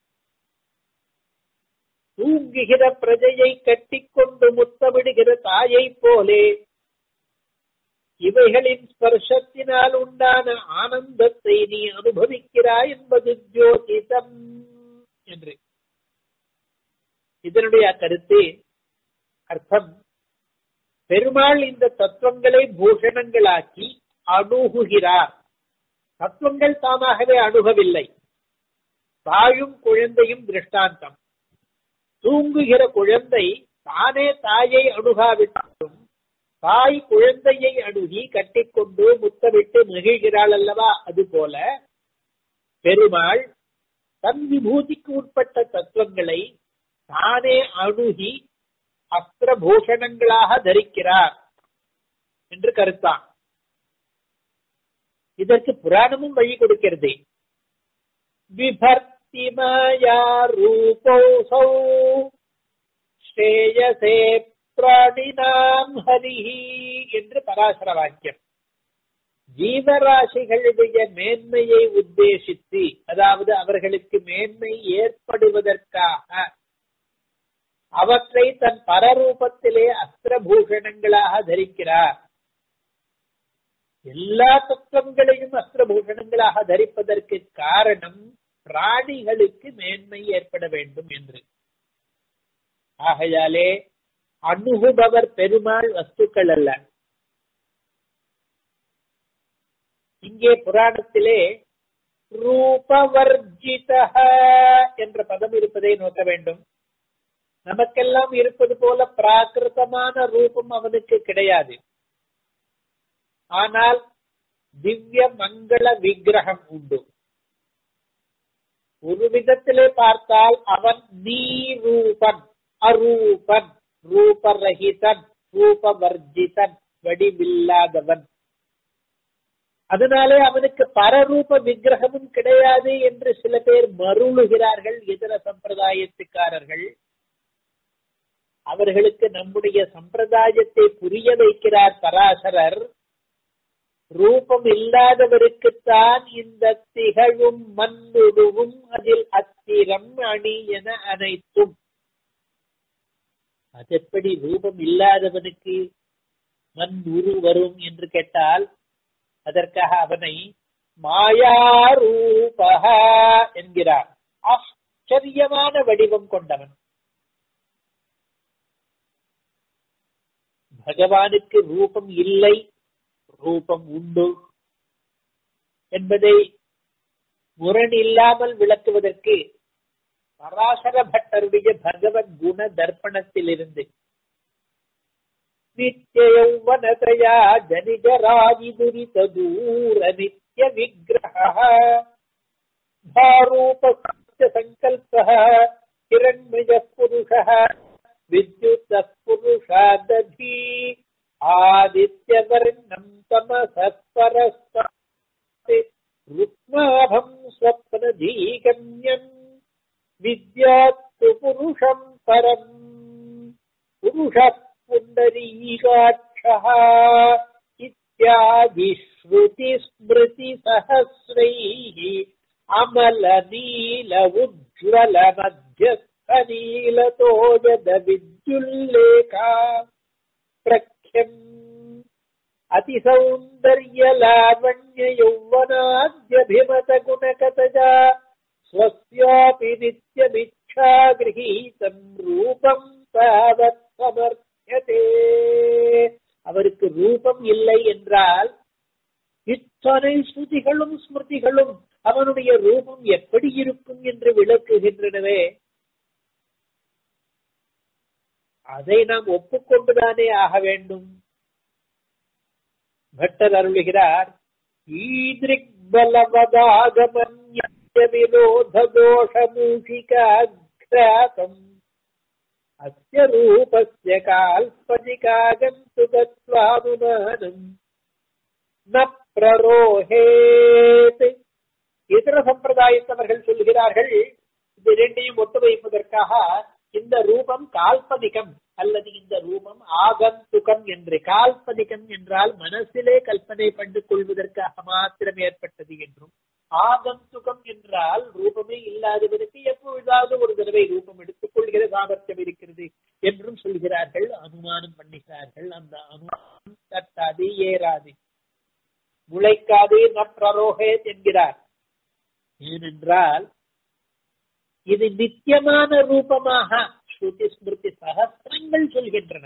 தூங்குகிற பிரஜையை கட்டிக்கொண்டு முத்தமிடுகிற தாயை போலே இவைகளின் ஸ்பர்சத்தினால் உண்டான ஆனந்தத்தை நீ அனுபவிக்கிறாய் என்பது ஜோதிடம் என்று இதனுடைய கருத்து அர்த்தம் பெருமாள் இந்த தத்துவங்களை பூஷணங்களாக்கி அணுகுகிறார் தத்துவங்கள் தாமாகவே அணுகவில்லை தாயும் குழந்தையும் திருஷ்டாந்தம் தூங்குகிற குழந்தை தானே தாயை அணுகாவிட்டாலும் தாய் குழந்தையை அணுகி கட்டிக்கொண்டு முத்தமிட்டு மகிழ்கிறாள் அல்லவா அது போல பெருமாள் தன் விபூதிக்கு உட்பட்ட தத்துவங்களை தானே அணுகி அஸ்திரபூஷணங்களாக தரிக்கிறார் என்று கருத்தான் இதற்கு புராணமும் வழி கொடுக்கிறது விபர்த்திமயா ரூபோசௌ ஸ்ரேயசே பிராணினாம் ஹரிஹி என்று பராசர வாக்கியம் ஜீவராசிகளுடைய மேன்மையை உத்தேசித்து அதாவது அவர்களுக்கு மேன்மை ஏற்படுவதற்காக அவற்றை தன் பரரூபத்திலே அஸ்திரபூஷணங்களாக தரிக்கிறார் எல்லா தத்துவங்களையும் அஸ்திரபூஷணங்களாக தரிப்பதற்கு காரணம் பிராணிகளுக்கு மேன்மை ஏற்பட வேண்டும் என்று ஆகையாலே அணுகுபவர் பெருமாள் வஸ்துக்கள் அல்ல இங்கே புராணத்திலே ரூபவர்ஜித என்ற பதம் இருப்பதை நோக்க வேண்டும் நமக்கெல்லாம் இருப்பது போல பிராகிருதமான ரூபம் அவனுக்கு கிடையாது ஆனால் திவ்ய மங்கள விக்கிரகம் உண்டு ஒரு விதத்திலே பார்த்தால் அவன் நீரூபன் அரூபன் ரூபரகிதன் ரூபவர்ஜிதன் வடிவில்லாதவன் அதனாலே அவனுக்கு பரரூப விக்கிரகமும் கிடையாது என்று சில பேர் மருளுகிறார்கள் இதர சம்பிரதாயத்துக்காரர்கள் அவர்களுக்கு நம்முடைய சம்பிரதாயத்தை புரிய வைக்கிறார் பராசரர் ரூபம் இல்லாதவருக்குத்தான் இந்த திகழும் மண்ணுருவும் அதில் அத்திரம் அணி என அனைத்தும் அதெப்படி ரூபம் இல்லாதவனுக்கு மண் உரு வரும் என்று கேட்டால் அதற்காக அவனை மாயாரூபக என்கிறார் ஆச்சரியமான வடிவம் கொண்டவன் பகவானுக்கு ரூபம் இல்லை ரூபம் உண்டு என்பதை முரண் இல்லாமல் விளக்குவதற்கு பராசர பட்டருடைய பகவத் குண தர்ப்பணத்திலிருந்து நித்திய யௌவனதயா ஜனிஜராதி துரித தூர நித்திய விக்கிரக பாரூப சங்கல்ப हिरण्मय पुरुषः विद्युतः पुरुषादधी आदित्यवर्णम् तमसः परस्पति रुक्माभम् स्वप्नधीगम्यम् विद्यात्तु पुरुषम् परम् पुरुषः पुण्डरीकाक्षः इत्यादि श्रुतिस्मृतिसहस्रैः अमलनील उज्ज्वल मध्यस्थनीलतोजदविद्युल्लेखा प्रख्यम् अतिसौन्दर्यलावण्ययौवनाद्यभिमतगुणकतजा स्वस्यापि नित्यमिच्छा गृहीतम् रूपम् तावत् समर्थ्यते அவருக்கு ரூபம் இல்லை என்றால் இத்தனை ஸ்ருதிகளும் ஸ்மிருதிகளும் அவனுடைய ரூபம் எப்படி இருக்கும் என்று விளக்குகின்றனவே அதை நாம் ஒப்புக்கொண்டுதானே ஆக வேண்டும் பட்டர் அருளுகிறார் ஈதிரிக் பலவதாகமன்ய விரோத தோஷமூஷிகாகிராதம் அஸ்ய ரூபஸ்ய கால்பனிகாகந்து தத்வானுமானம் ந பிரரோஹேத் இதர சம்பிரதாயத்தவர்கள் சொல்கிறார்கள் இது இரண்டையும் ஒத்து வைப்பதற்காக இந்த ரூபம் கால்பனிகம் அல்லது இந்த ரூபம் ஆகந்துகம் என்று கால்பனிகம் என்றால் மனசிலே கல்பனை பண்ணி கொள்வதற்காக மாத்திரம் ஏற்பட்டது என்றும் ஆகந்துகம் என்றால் ரூபமே இல்லாதவருக்கு எப்பொழுதாவது ஒரு தடவை ரூபம் எடுத்துக் கொள்கிற சாமர்த்தியம் இருக்கிறது என்றும் சொல்கிறார்கள் அனுமானம் பண்ணுகிறார்கள் அந்த அனுமானம் தட்டாது ஏறாது முளைக்காது நற்றரோகே என்கிறார் ஏனென்றால் இது நித்தியமான ரூபமாக ஸ்ருதி ஸ்மிருதி சகசிரங்கள் சொல்கின்றன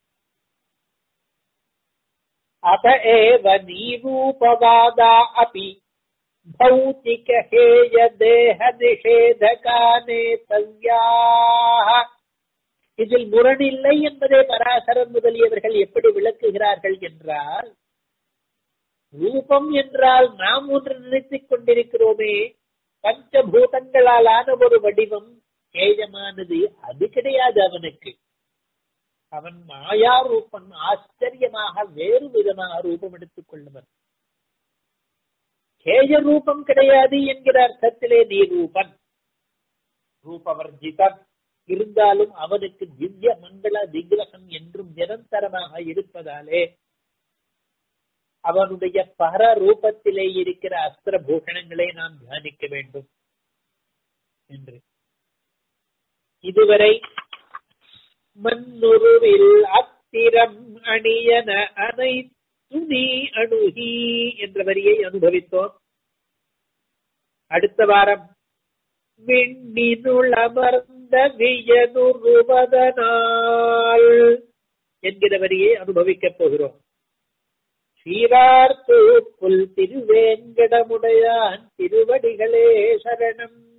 அத ஏவ நீரூபவாதா அபி भौतिक हेय देह निषेधकाने தவ்யாக இதில் முரணில்லை என்பதை பராசரன் முதலியவர்கள் எப்படி விளக்குகிறார்கள் என்றால் ரூபம் என்றால் நாம் ஒன்று நினைத்துக் கொண்டிருக்கிறோமே பஞ்சபூதங்களாலான ஒரு வடிவம் ஏஜமானது அது கிடையாது அவனுக்கு அவன் மாயா ரூபம் ஆச்சரியமாக வேறு விதமாக ரூபம் எடுத்துக் கொள்ளுவன் கேய ரூபம் கிடையாது என்கிற அர்த்தத்திலே நீ ரூபன் ரூபவர்ஜிதன் இருந்தாலும் அவனுக்கு திவ்ய மங்கள விக்கிரகம் என்றும் நிரந்தரமாக இருப்பதாலே அவனுடைய பர ரூபத்திலே இருக்கிற அஸ்திர பூஷணங்களை நாம் தியானிக்க வேண்டும் என்று இதுவரை மண்ணுருவில் அத்திரம் அணியன அனைத்து நீ அணுகி என்ற வரியை அனுபவித்தோம் அடுத்த வாரம் விண்ணினுளமர்ந்த வியனுருவதனால் என்கிற வரியை அனுபவிக்கப் போகிறோம் சீரார்த்து புல் திருவேங்கடமுடையான் திருவடிகளே சரணம்